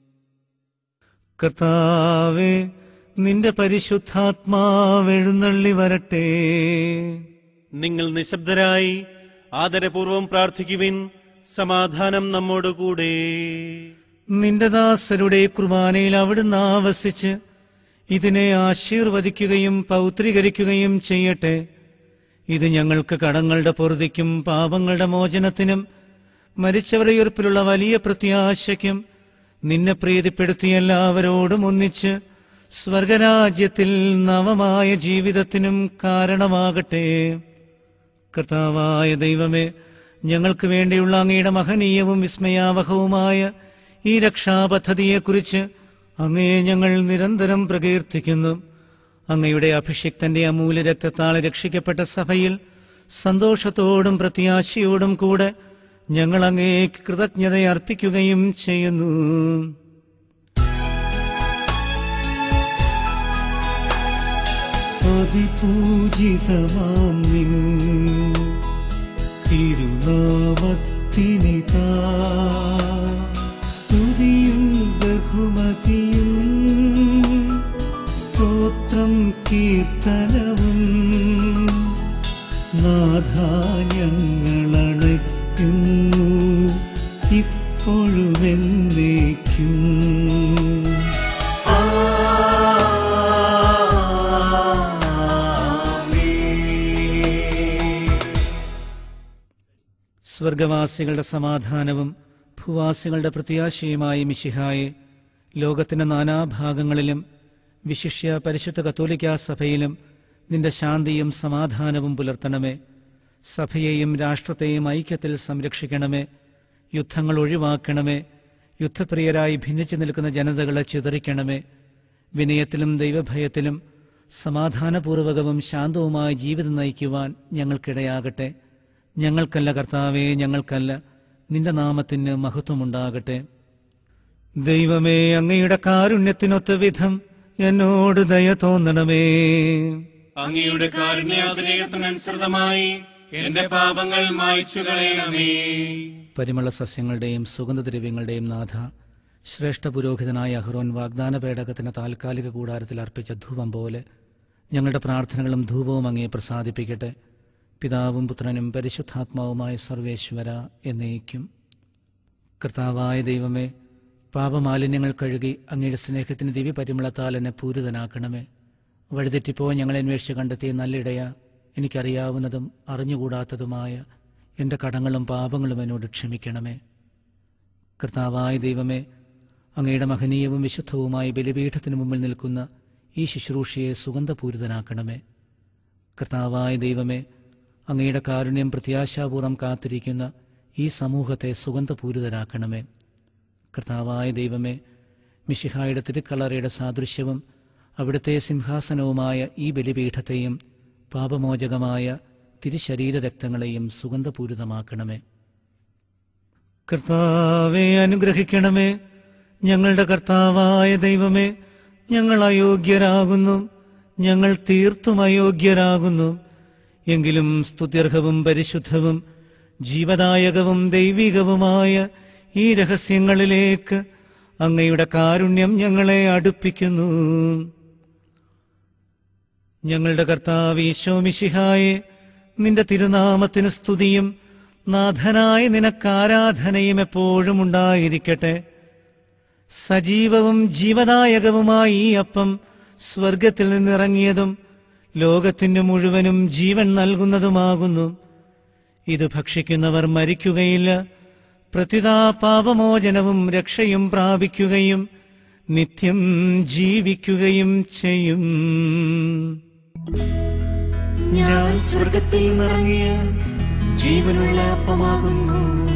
കർത്താവെ നിന്റെ പരിശുദ്ധാത്മാവെഴുന്നള്ളി വരട്ടെ നിങ്ങൾ നിശബ്ദരായി ആദരപൂർവം പ്രാർത്ഥിക്കുവിൻ സമാധാനം നമ്മോടുകൂടെ നിന്റെ ദാസരുടെ കുർബാനയിൽ അവിടുന്ന് ആവസിച്ച് ഇതിനെ ആശീർവദിക്കുകയും പൗത്രീകരിക്കുകയും ചെയ്യട്ടെ ഇത് ഞങ്ങൾക്ക് കടങ്ങളുടെ പൊറുതിക്കും പാപങ്ങളുടെ മോചനത്തിനും മരിച്ചവരുടെ ഉയർപ്പിലുള്ള വലിയ പ്രത്യാശയ്ക്കും നിന്നെ പ്രീതിപ്പെടുത്തിയ എല്ലാവരോടും ഒന്നിച്ച് സ്വർഗരാജ്യത്തിൽ നവമായ ജീവിതത്തിനും കാരണമാകട്ടെ കർത്താവായ ദൈവമേ ഞങ്ങൾക്ക് വേണ്ടിയുള്ള അങ്ങയുടെ മഹനീയവും വിസ്മയാവഹവുമായ ഈ രക്ഷാപദ്ധതിയെക്കുറിച്ച് അങ്ങയെ ഞങ്ങൾ നിരന്തരം പ്രകീർത്തിക്കുന്നു അങ്ങയുടെ അഭിഷിക്തന്റെ അമൂല്യ രക്തത്താൽ രക്ഷിക്കപ്പെട്ട സഭയിൽ സന്തോഷത്തോടും പ്രത്യാശയോടും കൂടെ ഞങ്ങൾ അങ്ങേക്ക് കൃതജ്ഞത അർപ്പിക്കുകയും ചെയ്യുന്നു അതിപൂജിതമാം നിൻ തിരുനാമത്തിനിതാ സ്തുതിയും ബഹുമതിയും സ്തോത്രം കീർത്തനവും നാഥാന്യങ്ങളണയ്ക്കുന്നു ഇപ്പോഴും എന്നേക്കും സ്വർഗവാസികളുടെ സമാധാനവും ഭൂവാസികളുടെ പ്രത്യാശയുമായ മിശിഹായെ ലോകത്തിന്റെ നാനാഭാഗങ്ങളിലും വിശിഷ്യ പരിശുദ്ധ കത്തോലിക്കാ സഭയിലും നിന്റെ ശാന്തിയും സമാധാനവും പുലർത്തണമേ സഭയെയും രാഷ്ട്രത്തെയും ഐക്യത്തിൽ സംരക്ഷിക്കണമേ യുദ്ധങ്ങൾ ഒഴിവാക്കണമേ യുദ്ധപ്രിയരായി ഭിന്നിച്ചു നിൽക്കുന്ന ജനതകളെ ചിതറിക്കണമേ വിനയത്തിലും ദൈവഭയത്തിലും സമാധാനപൂർവകവും ശാന്തവുമായ ജീവിതം നയിക്കുവാൻ ഞങ്ങൾക്കിടയാകട്ടെ ഞങ്ങൾക്കല്ല കർത്താവേ ഞങ്ങൾക്കല്ല നിന്റെ നാമത്തിന് മഹത്വമുണ്ടാകട്ടെ ദൈവമേ അങ്ങയുടെ കാരുണ്യത്തിനൊത്ത വിധം എന്നോട് ദയ തോന്നണമേ അങ്ങയുടെ കാരുണ്യാതിരേകത്തിനനുസൃതമായി എന്റെ പാപങ്ങൾ മായ്ച്ചു കളയണമേ പരിമള സസ്യങ്ങളുടെയും സുഗന്ധദ്രവ്യങ്ങളുടെയും നാഥ ശ്രേഷ്ഠ പുരോഹിതനായ അഹ്റോൻ വാഗ്ദാന പേടകത്തിന് താൽക്കാലിക കൂടാരത്തിൽ അർപ്പിച്ച ധൂപം പോലെ ഞങ്ങളുടെ പ്രാർത്ഥനകളും ധൂപവും അങ്ങേ പ്രസാദിപ്പിക്കട്ടെ പിതാവും പുത്രനും പരിശുദ്ധാത്മാവുമായ സർവേശ്വര എന്നേക്കും കർത്താവായ ദൈവമേ പാപമാലിന്യങ്ങൾ കഴുകി അങ്ങയുടെ സ്നേഹത്തിന് ദിവ്യ പരിമളത്താൽ എന്നെ പൂരിതനാക്കണമേ വഴിതെറ്റിപ്പോ ഞങ്ങളെ അന്വേഷിച്ച് കണ്ടെത്തിയ നല്ലിടയ എനിക്കറിയാവുന്നതും അറിഞ്ഞുകൂടാത്തതുമായ എൻ്റെ കടങ്ങളും പാപങ്ങളും എന്നോട് ക്ഷമിക്കണമേ കർത്താവായ ദൈവമേ അങ്ങയുടെ മഹനീയവും വിശുദ്ധവുമായ ബലിപീഠത്തിന് മുമ്പിൽ നിൽക്കുന്ന ഈ ശുശ്രൂഷയെ സുഗന്ധപൂരിതനാക്കണമേ കർത്താവായ ദൈവമേ അങ്ങയുടെ കാരുണ്യം പ്രത്യാശാപൂർവം കാത്തിരിക്കുന്ന ഈ സമൂഹത്തെ സുഗന്ധപൂരിതരാക്കണമേ കർത്താവായ ദൈവമേ മിഷിഹായുടെ തിരുക്കളറയുടെ സാദൃശ്യവും അവിടുത്തെ സിംഹാസനവുമായ ഈ ബലിപീഠത്തെയും പാപമോചകമായ തിരുശരീര രക്തങ്ങളെയും സുഗന്ധപൂരിതമാക്കണമേ കർത്താവെ അനുഗ്രഹിക്കണമേ ഞങ്ങളുടെ കർത്താവായ ദൈവമേ ഞങ്ങൾ അയോഗ്യരാകുന്നു ഞങ്ങൾ തീർത്തും അയോഗ്യരാകുന്നു എങ്കിലും സ്തുത്യർഹവും പരിശുദ്ധവും ജീവദായകവും ദൈവികവുമായ ഈ രഹസ്യങ്ങളിലേക്ക് അങ്ങയുടെ കാരുണ്യം ഞങ്ങളെ അടുപ്പിക്കുന്നു ഞങ്ങളുടെ കർത്താവ് ഈശോമിശിഹായെ നിന്റെ തിരുനാമത്തിന് സ്തുതിയും നാഥനായ നിനക്കാരാധനയും എപ്പോഴും ഉണ്ടായിരിക്കട്ടെ സജീവവും ജീവദായകവുമായി ഈ അപ്പം സ്വർഗത്തിൽ നിന്നിറങ്ങിയതും ലോകത്തിനു മുഴുവനും ജീവൻ നൽകുന്നതുമാകുന്നു ഇത് ഭക്ഷിക്കുന്നവർ മരിക്കുകയില്ല പ്രത്യുതാ പാപമോചനവും രക്ഷയും പ്രാപിക്കുകയും നിത്യം ജീവിക്കുകയും ചെയ്യും ഞാൻ സ്വർഗത്തിൽ നിറങ്ങിയ ജീവനുള്ള അപ്പമാകുന്നു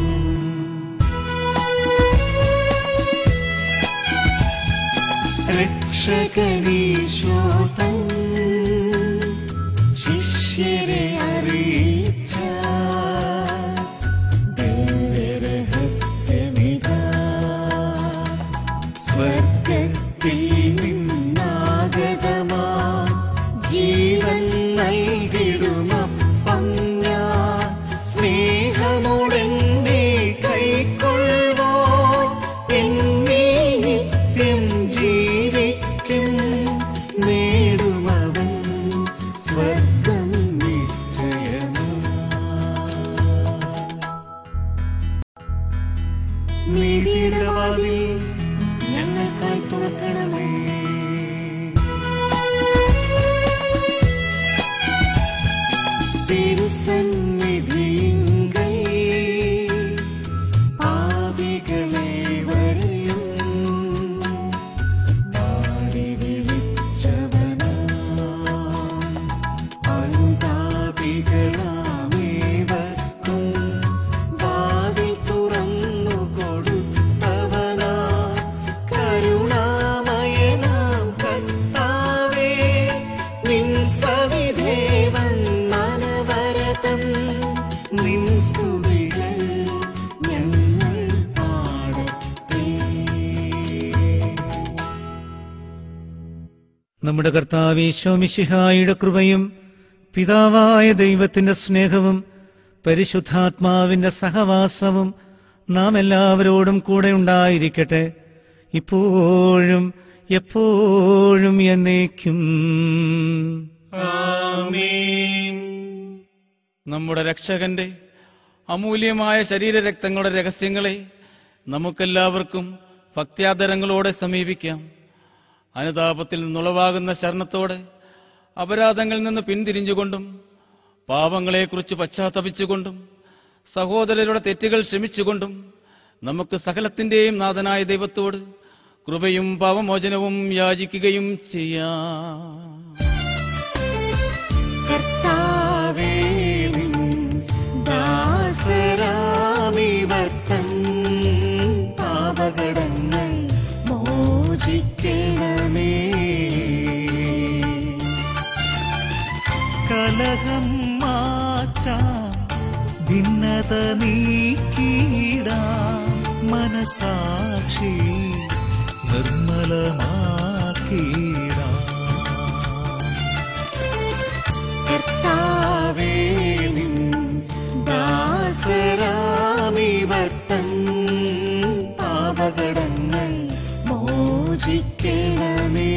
രക്ഷകനീശോതൻ ശിഷ്യരെ അറിയിച്ച ദിവ്യരഹസ്യമിതാ സ്വർഗത്തിൽ നിന്നാഗതമാ ജീവൻ നൽകിടുമപ്പം ഞാൻ സ്നേഹമുടെന്നെ കൈക്കൊള്ളുവോ എന്നീ നിത്യം ജീവിക്കും നേടുമവൻ സ്വർഗം നിശ്ചയമാ നീതിയിടവാതിൽ ഞങ്ങൾക്കായി തുറക്കണമേ തിരുസന്നിധിയിങ്കൽ പാപികളെ വരെയും പാടി വിളിച്ചവനാ അനുതാപികളാമേവർക്കും വാതിൽ തുറന്നു കൊടുത്തവനാ കരുണാമയനാം കർത്താവേ നിൻ സവിധേവൻ മനവരതം നിൻ സ്തുതികൾ ഞങ്ങൾ പാടത്തേ നമ്മുടെ കർത്താവ് ഈശോമിശിഹായുടെ കൃപയും പിതാവായ ദൈവത്തിന്റെ സ്നേഹവും പരിശുദ്ധാത്മാവിന്റെ സഹവാസവും നാം എല്ലാവരോടും കൂടെ ഉണ്ടായിരിക്കട്ടെ ഇപ്പോഴും എപ്പോഴും എന്നേക്കും ആമേൻ നമ്മുടെ രക്ഷകന്റെ അമൂല്യമായ ശരീരരക്തങ്ങളുടെ രഹസ്യങ്ങളെ നമുക്കെല്ലാവർക്കും ഭക്ത്യാദരങ്ങളോടെ സമീപിക്കാം അനുതാപത്തിൽ നിന്നുളവാകുന്ന ശരണത്തോടെ അപരാധങ്ങളിൽ നിന്ന് പിന്തിരിഞ്ഞുകൊണ്ടും പാപങ്ങളെക്കുറിച്ച് പശ്ചാത്തപിച്ചുകൊണ്ടും സഹോദരരുടെ തെറ്റുകൾ ക്ഷമിച്ചുകൊണ്ടും നമുക്ക് സകലത്തിന്റെയും നാഥനായ ദൈവത്തോട് കൃപയും പാപമോചനവും യാചിക്കുകയും ചെയ്യാം കർത്താവേ നിൻ ദാസരാമിവർത്തൻ പാപകടങ്ങൾ മോചിക്കണമേ കലഹം മാറ്റാം ഭിന്നത നീക്കിടാം മനസാക്ഷി നിർമ്മലമാക്കിടാം കർത്താവേ നിൻ ദാസരാമിവർത്തൻ പാപകടങ്ങൾ മോചിക്കണമേ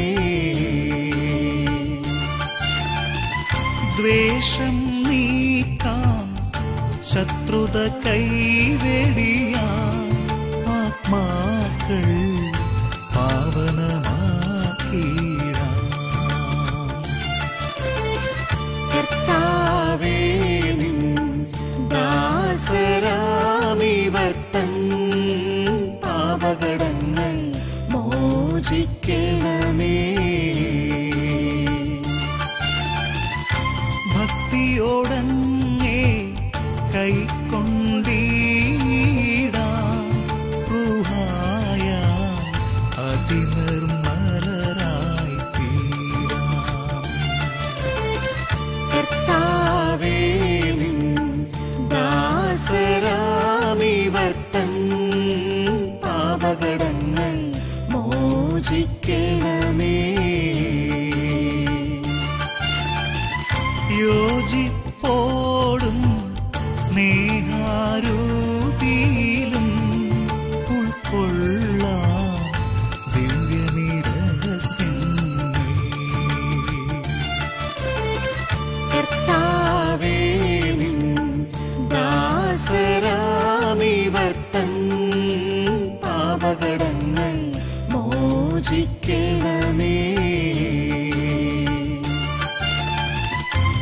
ദ്വേഷം നീക്കാം ശത്രുത കൈവെടിയാം ആത്മാക്കൾ പാവനമാക്കിടാം കർത്താവേ നിൻ ദാസരാമിവർത്തൻ പാപകടങ്ങൾ മോചിക്കണമേ ഭക്തിയോടങ്ങേ കൈക്കൊണ്ടീടാം റുഹായ അതിനിർമ്മലരായി തീരാം കർത്താവേ നിൻ ദാസരാമിവർത്തൻ പാപകടങ്ങൾ മോചിക്കണമേ യോജിപ്പോടും സ്നേഹ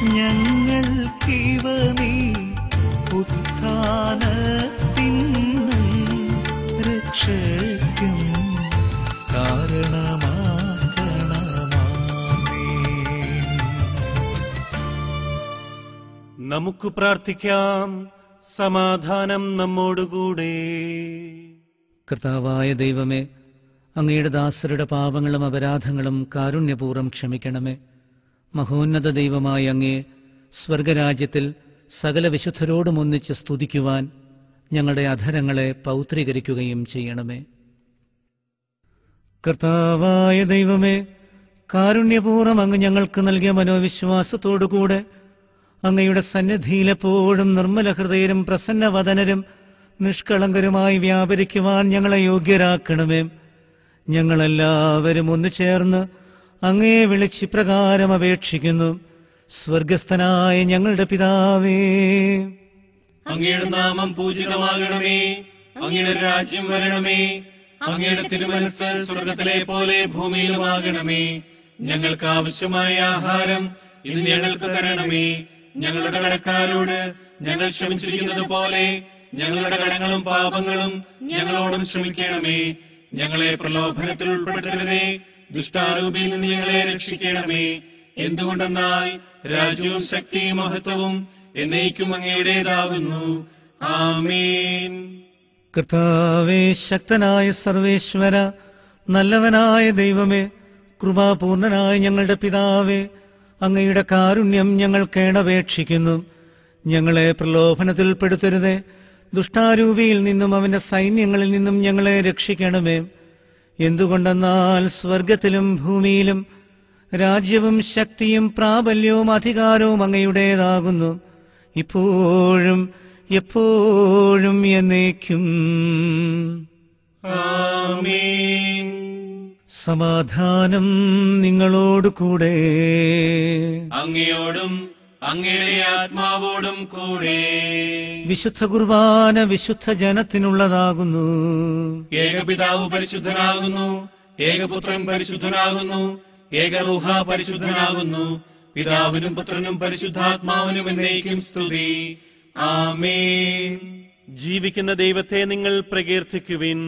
ഞങ്ങൾക്കിവ നീ ഉത്ഥാനത്തിന്നും രക്ഷയ്ക്കും കാരണമാക്കണമാമേ നമുക്ക് പ്രാർത്ഥിക്കാം സമാധാനം നമ്മോടുകൂടെ കർത്താവായ ദൈവമേ അങ്ങയുടെ ദാസരുടെ പാപങ്ങളും അപരാധങ്ങളും കാരുണ്യപൂർവ്വം ക്ഷമിക്കണമേ മഹോന്നത ദൈവമായ അങ്ങേ സ്വർഗരാജ്യത്തിൽ സകല വിശുദ്ധരോടും ഒന്നിച്ച് സ്തുതിക്കുവാൻ ഞങ്ങളുടെ അധരങ്ങളെ പൗത്രീകരിക്കുകയും ചെയ്യണമേ കർത്താവായ ദൈവമേ കാരുണ്യപൂർവ്വം അങ്ങ് ഞങ്ങൾക്ക് നൽകിയ മനോവിശ്വാസത്തോടുകൂടെ അങ്ങയുടെ സന്നിധിയിലെപ്പോഴും നിർമ്മല ഹൃദയരും പ്രസന്നവദനരും നിഷ്കളങ്കരുമായി വ്യാപരിക്കുവാൻ ഞങ്ങളെ യോഗ്യരാക്കണമേ ഞങ്ങളെല്ലാവരും ഒന്നു ചേർന്ന് അങ്ങയെ വിളിച്ചിപ്രകാരം അപേക്ഷിക്കുന്നു സ്വർഗസ്ഥനായ ഞങ്ങളുടെ പിതാവേ അങ്ങയുടെ നാമം പൂജിതമാകണമേ അങ്ങയുടെ രാജ്യം വരണമേ അങ്ങയുടെ തിരുമനസ് സ്വർഗത്തിലെ പോലെ ഭൂമിയിലുമാകണമേ ഞങ്ങൾക്ക് ആവശ്യമായ ആഹാരം ഇന്ന് ഞങ്ങൾക്ക് തരണമേ ഞങ്ങളുടെ കടക്കാരോട് ഞങ്ങൾ ക്ഷമിച്ചിരിക്കുന്നത് പോലെ ഞങ്ങളുടെ കടങ്ങളും പാപങ്ങളും ഞങ്ങളോടും ക്ഷമിക്കണമേ ഞങ്ങളെ പ്രലോഭനത്തിൽ ഉൾപ്പെടുത്തരുതേ ദുഷ്ടാരൂപിയിൽ നിന്ന് ഞങ്ങളെ രക്ഷിക്കണമേ എന്തുകൊണ്ടെന്നാൽ രാജ്യവും ശക്തിയും മഹത്വവും എന്നേക്കും അങ്ങയുടേതാകുന്നു ആമേൻ കർത്താവേ ശക്തനായ സർവേശ്വര നല്ലവനായ ദൈവമേ കൃപാപൂർണനായ ഞങ്ങളുടെ പിതാവേ അങ്ങയുടെ കാരുണ്യം ഞങ്ങൾ കേണപേക്ഷിക്കുന്നു ഞങ്ങളെ പ്രലോഭനത്തിൽപ്പെടുത്തരുതേ ദുഷ്ടാരൂപിയിൽ നിന്നും അവന്റെ സൈന്യങ്ങളിൽ നിന്നും ഞങ്ങളെ രക്ഷിക്കണമേ എന്തുകൊണ്ടെന്നാൽ സ്വർഗത്തിലും ഭൂമിയിലും രാജ്യവും ശക്തിയും പ്രാബല്യവും അധികാരവും അങ്ങയുടേതാകുന്നു ഇപ്പോഴും എപ്പോഴും എന്നേക്കും ആമേൻ സമാധാനം നിങ്ങളോട് കൂടെ അങ്ങയോടും അങ്ങയുടെ ആത്മാവോടും കൂടെ വിശുദ്ധ കുർബാന വിശുദ്ധ ജനത്തിനുള്ളതാകുന്നു ഏകപിതാവ് പരിശുദ്ധനാകുന്നു ഏകപുത്രൻ പരിശുദ്ധനാകുന്നു ഏകറുഹ പരിശുദ്ധനാകുന്നു പിതാവിനും പുത്രനും പരിശുദ്ധാത്മാവിനും എന്നേക്കും സ്തുതി ആമേൻ ജീവിക്കുന്ന ദൈവത്തെ നിങ്ങൾ പ്രകീർത്തിക്കുവിൻ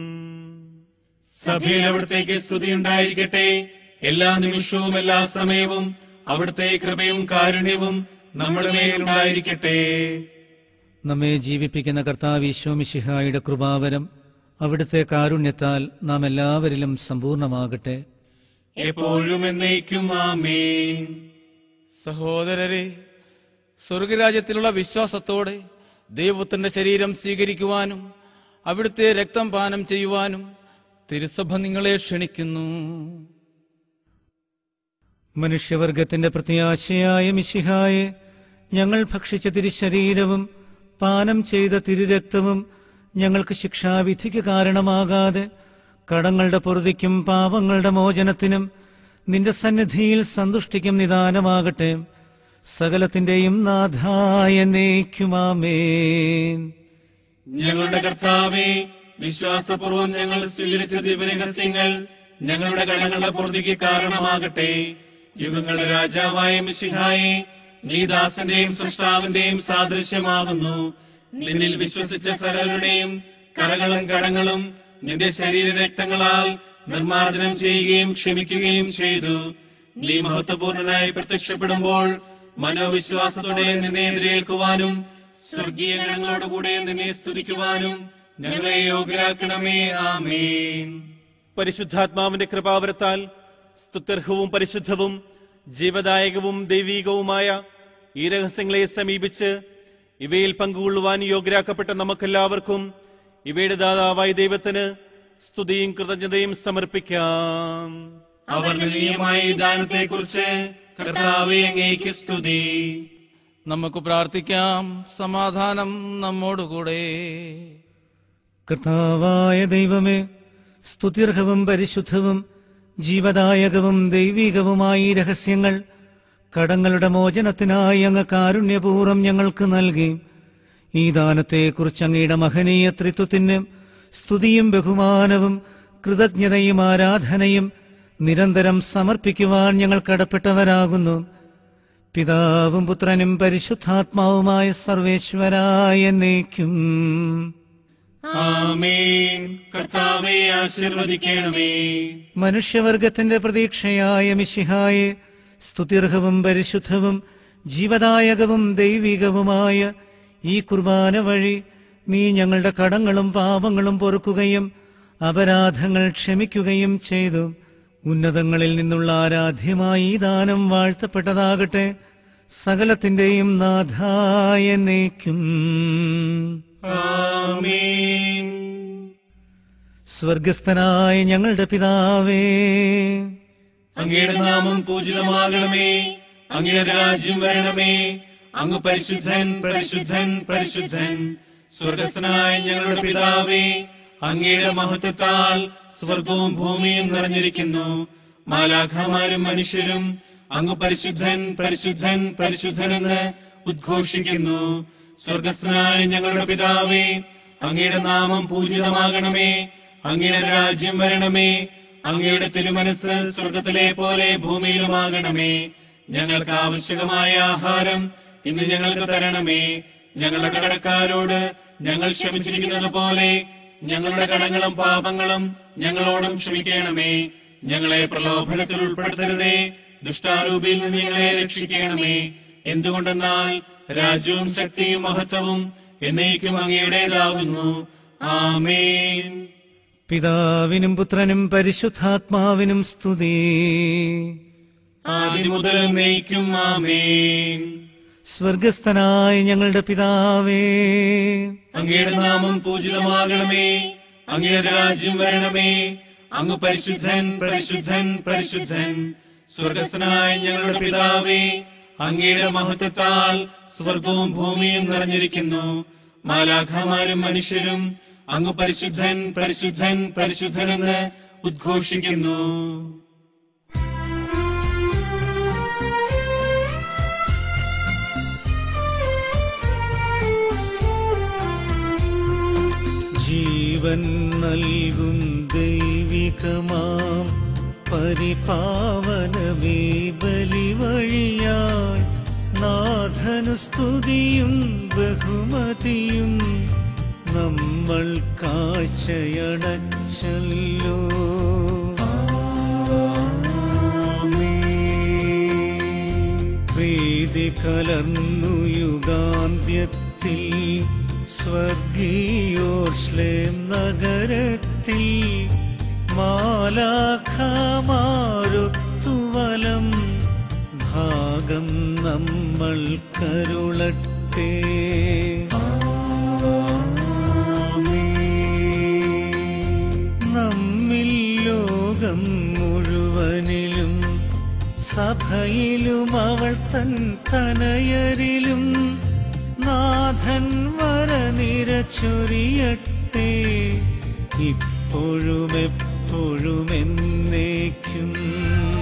സഭയിൽ അവിടത്തേക്ക് സ്തുതി ഉണ്ടായിരിക്കട്ടെ എല്ലാ നിമിഷവും എല്ലാ സമയവും അവിടുത്തെ കൃപയും കാരുണ്യവും നമ്മുടെ മേലുണ്ടായിരിക്കട്ടെ നമ്മെ ജീവിപ്പിക്കുന്ന കർത്താവ് ഈശോമിശിഹായുടെ കൃപാവരം അവിടുത്തെ കാരുണ്യത്താൽ നാം എല്ലാവരിലും സമ്പൂർണമാകട്ടെ എപ്പോഴും എന്നേക്കും ആമേൻ സഹോദരരെ സ്വർഗരാജ്യത്തിലുള്ള വിശ്വാസത്തോടെ ദൈവത്തിന്റെ ശരീരം സ്വീകരിക്കുവാനും അവിടുത്തെ രക്തം പാനം ചെയ്യുവാനും തിരുസഭ നിങ്ങളെ ക്ഷണിക്കുന്നു മനുഷ്യവർഗത്തിന്റെ പ്രത്യാശയായ മിശിഹായെ ഞങ്ങൾ ഭക്ഷിച്ച തിരുശരീരവും പാനം ചെയ്ത തിരുരക്തവും ഞങ്ങൾക്ക് ശിക്ഷാവിധിക്ക് കാരണമാകാതെ കടങ്ങളുടെ പൊറുതിക്കും പാപങ്ങളുടെ മോചനത്തിനും നിന്റെ സന്നിധിയിൽ സന്തുഷ്ടിക്കും നിദാനമാകട്ടെ സകലത്തിന്റെയും നാഥായ നേക്കുമാമേൻ ഞങ്ങളുടെ കർത്താവെ വിശ്വാസപൂർവ്വം ഞങ്ങൾ സ്വീകരിച്ച ദിവ്യരഹസ്യങ്ങൾ ഞങ്ങളുടെ കടങ്ങളുടെ പൂർത്തിക്ക് കാരണമാകട്ടെ യുഗങ്ങളുടെ രാജാവായ മിശിഹായെ നീ ദാസന്റെയും സൃഷ്ടാവിന്റെയും സാദൃശ്യമാകുന്നു നിന്നിൽ വിശ്വസിച്ച സകലരുടെയും കരകളും കടങ്ങളും നിന്റെ ശരീര രക്തങ്ങളാൽ നിർമ്മാർജ്ജനം ചെയ്യുകയും ക്ഷമിക്കുകയും ചെയ്തു നീ മഹത്വപൂർണനായി പ്രത്യക്ഷപ്പെടുമ്പോൾ മനോവിശ്വാസത്തോടെ നിന്നെ എതിരേൽക്കുവാനും സ്വർഗീയ ഗണങ്ങളോടുകൂടെ നിന്നെ സ്തുതിക്കുവാനും ഞങ്ങളെ യോഗ്യരാക്കണമേ ആമേൻ പരിശുദ്ധാത്മാവിന്റെ കൃപാവരത്താൽ സ്തുത്യർഹവും പരിശുദ്ധവും ജീവദായകവും ദൈവീകവുമായ ഈ രഹസ്യങ്ങളെ സമീപിച്ച് ഇവയിൽ പങ്കുകൊള്ളുവാൻ യോഗ്യരാക്കപ്പെട്ട നമുക്കെല്ലാവർക്കും ഇവയുടെ ദാതാവായ ദൈവത്തിന് സ്തുതിയും കൃതജ്ഞതയും സമർപ്പിക്കാം അവർണ്ണനീയമായ ഈ ദാനത്തെ കുറിച്ച് കർത്താവെ അങ്ങേക്ക് സ്തുതി നമുക്ക് പ്രാർത്ഥിക്കാം സമാധാനം നമ്മോടുകൂടെ കർത്താവായ ദൈവമേ സ്തുത്യർഹവും പരിശുദ്ധവും ജീവദായകവും ദൈവികവുമായ ഈ രഹസ്യങ്ങൾ കടങ്ങളുടെ മോചനത്തിനായി അങ്ങ് കാരുണ്യപൂർവ്വം ഞങ്ങൾക്ക് നൽകി ഈ ദാനത്തെക്കുറിച്ച് അങ്ങയുടെ മഹനീയ ത്രിത്വത്തിന് സ്തുതിയും ബഹുമാനവും കൃതജ്ഞതയും ആരാധനയും നിരന്തരം സമർപ്പിക്കുവാൻ ഞങ്ങൾ കടപ്പെട്ടവരാകുന്നു പിതാവും പുത്രനും പരിശുദ്ധാത്മാവുമായ സർവേശ്വരായ എന്നേക്കും ആമേൻ കർത്താവെ ആശീർവദിക്കണമേ മനുഷ്യവർഗത്തിന്റെ പ്രതീക്ഷയായ മിശിഹായെ സ്തുതിർഹവും പരിശുദ്ധവും ജീവദായകവും ദൈവികവുമായ ഈ കുർബാന വഴി നീ ഞങ്ങളുടെ കടങ്ങളും പാപങ്ങളും പൊറുക്കുകയും അപരാധങ്ങൾ ക്ഷമിക്കുകയും ചെയ്തു ഉന്നതങ്ങളിൽ നിന്നുള്ള ആരാധ്യമായി ഈ ദാനം വാഴ്ത്തപ്പെട്ടതാകട്ടെ സകലത്തിന്റെയും നാഥായ നീക്കും ആമേൻ സ്വർഗസ്ഥനായ ഞങ്ങളുടെ പിതാവേ അങ്ങയുടെ നാമം പൂജിതമാകണമേ അങ്ങയുടെ രാജ്യം വരണമേ അങ്ങ് പരിശുദ്ധൻ പരിശുദ്ധൻ പരിശുദ്ധൻ സ്വർഗസ്ഥനായ ഞങ്ങളുടെ പിതാവേ അങ്ങയുടെ മഹത്വത്താൽ സ്വർഗവും ഭൂമിയും നിറഞ്ഞിരിക്കുന്നു മാലാഖമാരും മനുഷ്യരും അങ്ങ് പരിശുദ്ധൻ പരിശുദ്ധൻ പരിശുദ്ധനെന്ന് ഉദ്ഘോഷിക്കുന്നു സ്വർഗസ്ഥനായ ഞങ്ങളുടെ പിതാവേ അങ്ങയുടെ നാമം പൂജിതമാകണമേ അങ്ങയുടെ രാജ്യം വരണമേ അങ്ങയുടെ തിരുമനസ് സ്വർഗത്തിലെ പോലെ ഭൂമിയിലുമാകണമേ ഞങ്ങൾക്ക് ആവശ്യകമായ ആഹാരം ഇന്ന് ഞങ്ങൾക്ക് തരണമേ ഞങ്ങളുടെ കടക്കാരോട് ഞങ്ങൾ ക്ഷമിച്ചിരിക്കുന്നത് പോലെ ഞങ്ങളുടെ കടങ്ങളും പാപങ്ങളും ഞങ്ങളോടും ക്ഷമിക്കണമേ ഞങ്ങളെ പ്രലോഭനത്തിൽ ഉൾപ്പെടുത്തരുതേ ദുഷ്ടാരൂപിയിൽ നിന്ന് ഞങ്ങളെ രക്ഷിക്കണമേ എന്തുകൊണ്ടെന്നാൽ രാജ്യവും ശക്തിയും മഹത്വവും എന്നേക്കും അങ്ങയുടേതാകുന്നു ആമേൻ പിതാവിനും പുത്രനും പരിശുദ്ധാത്മാവിനും സ്തുതി ആദ്യം മുതൽ എന്നേക്കും ആമേൻ സ്വർഗസ്ഥനായ ഞങ്ങളുടെ പിതാവേ അങ്ങയുടെ നാമം പൂജിതമാകണമേ അങ്ങയുടെ രാജ്യം വരണമേ അങ്ങ് പരിശുദ്ധൻ പരിശുദ്ധൻ പരിശുദ്ധൻ സ്വർഗസ്ഥനായ ഞങ്ങളുടെ പിതാവേ അങ്ങയുടെ മഹത്വത്താൽ സ്വർഗവും ഭൂമിയും നിറഞ്ഞിരിക്കുന്നു മാലാഖമാരും മനുഷ്യരും അങ്ങ് പരിശുദ്ധൻ പരിശുദ്ധൻ പരിശുദ്ധനെന്ന് ഉദ്ഘോഷിക്കുന്നു ജീവൻ നൽകും ദൈവികമാം പരിപാവനമേ ബലി വഴിയായി നാഥനു സ്തുതിയും ബഹുമതിയും നമ്മൾ കാഴ്ചയണച്ചല്ലോ പ്രീതി കലർന്നു യുഗാന്ത്യത്തിൽ സ്വർഗീയോർശ്ലേം നഗരത്തിൽ മാലാഖമാരുത്തുവലം ഭാഗം നമ്മൾ കരുളട്ടെ നമ്മിൽ ലോകം മുഴുവനിലും സഭയിലും അവൾ തൻ തനയരിലും നാഥൻ വരനിര ചൊരിയട്ടെ ഇപ്പോഴും എപ്പോഴും എന്നേക്കും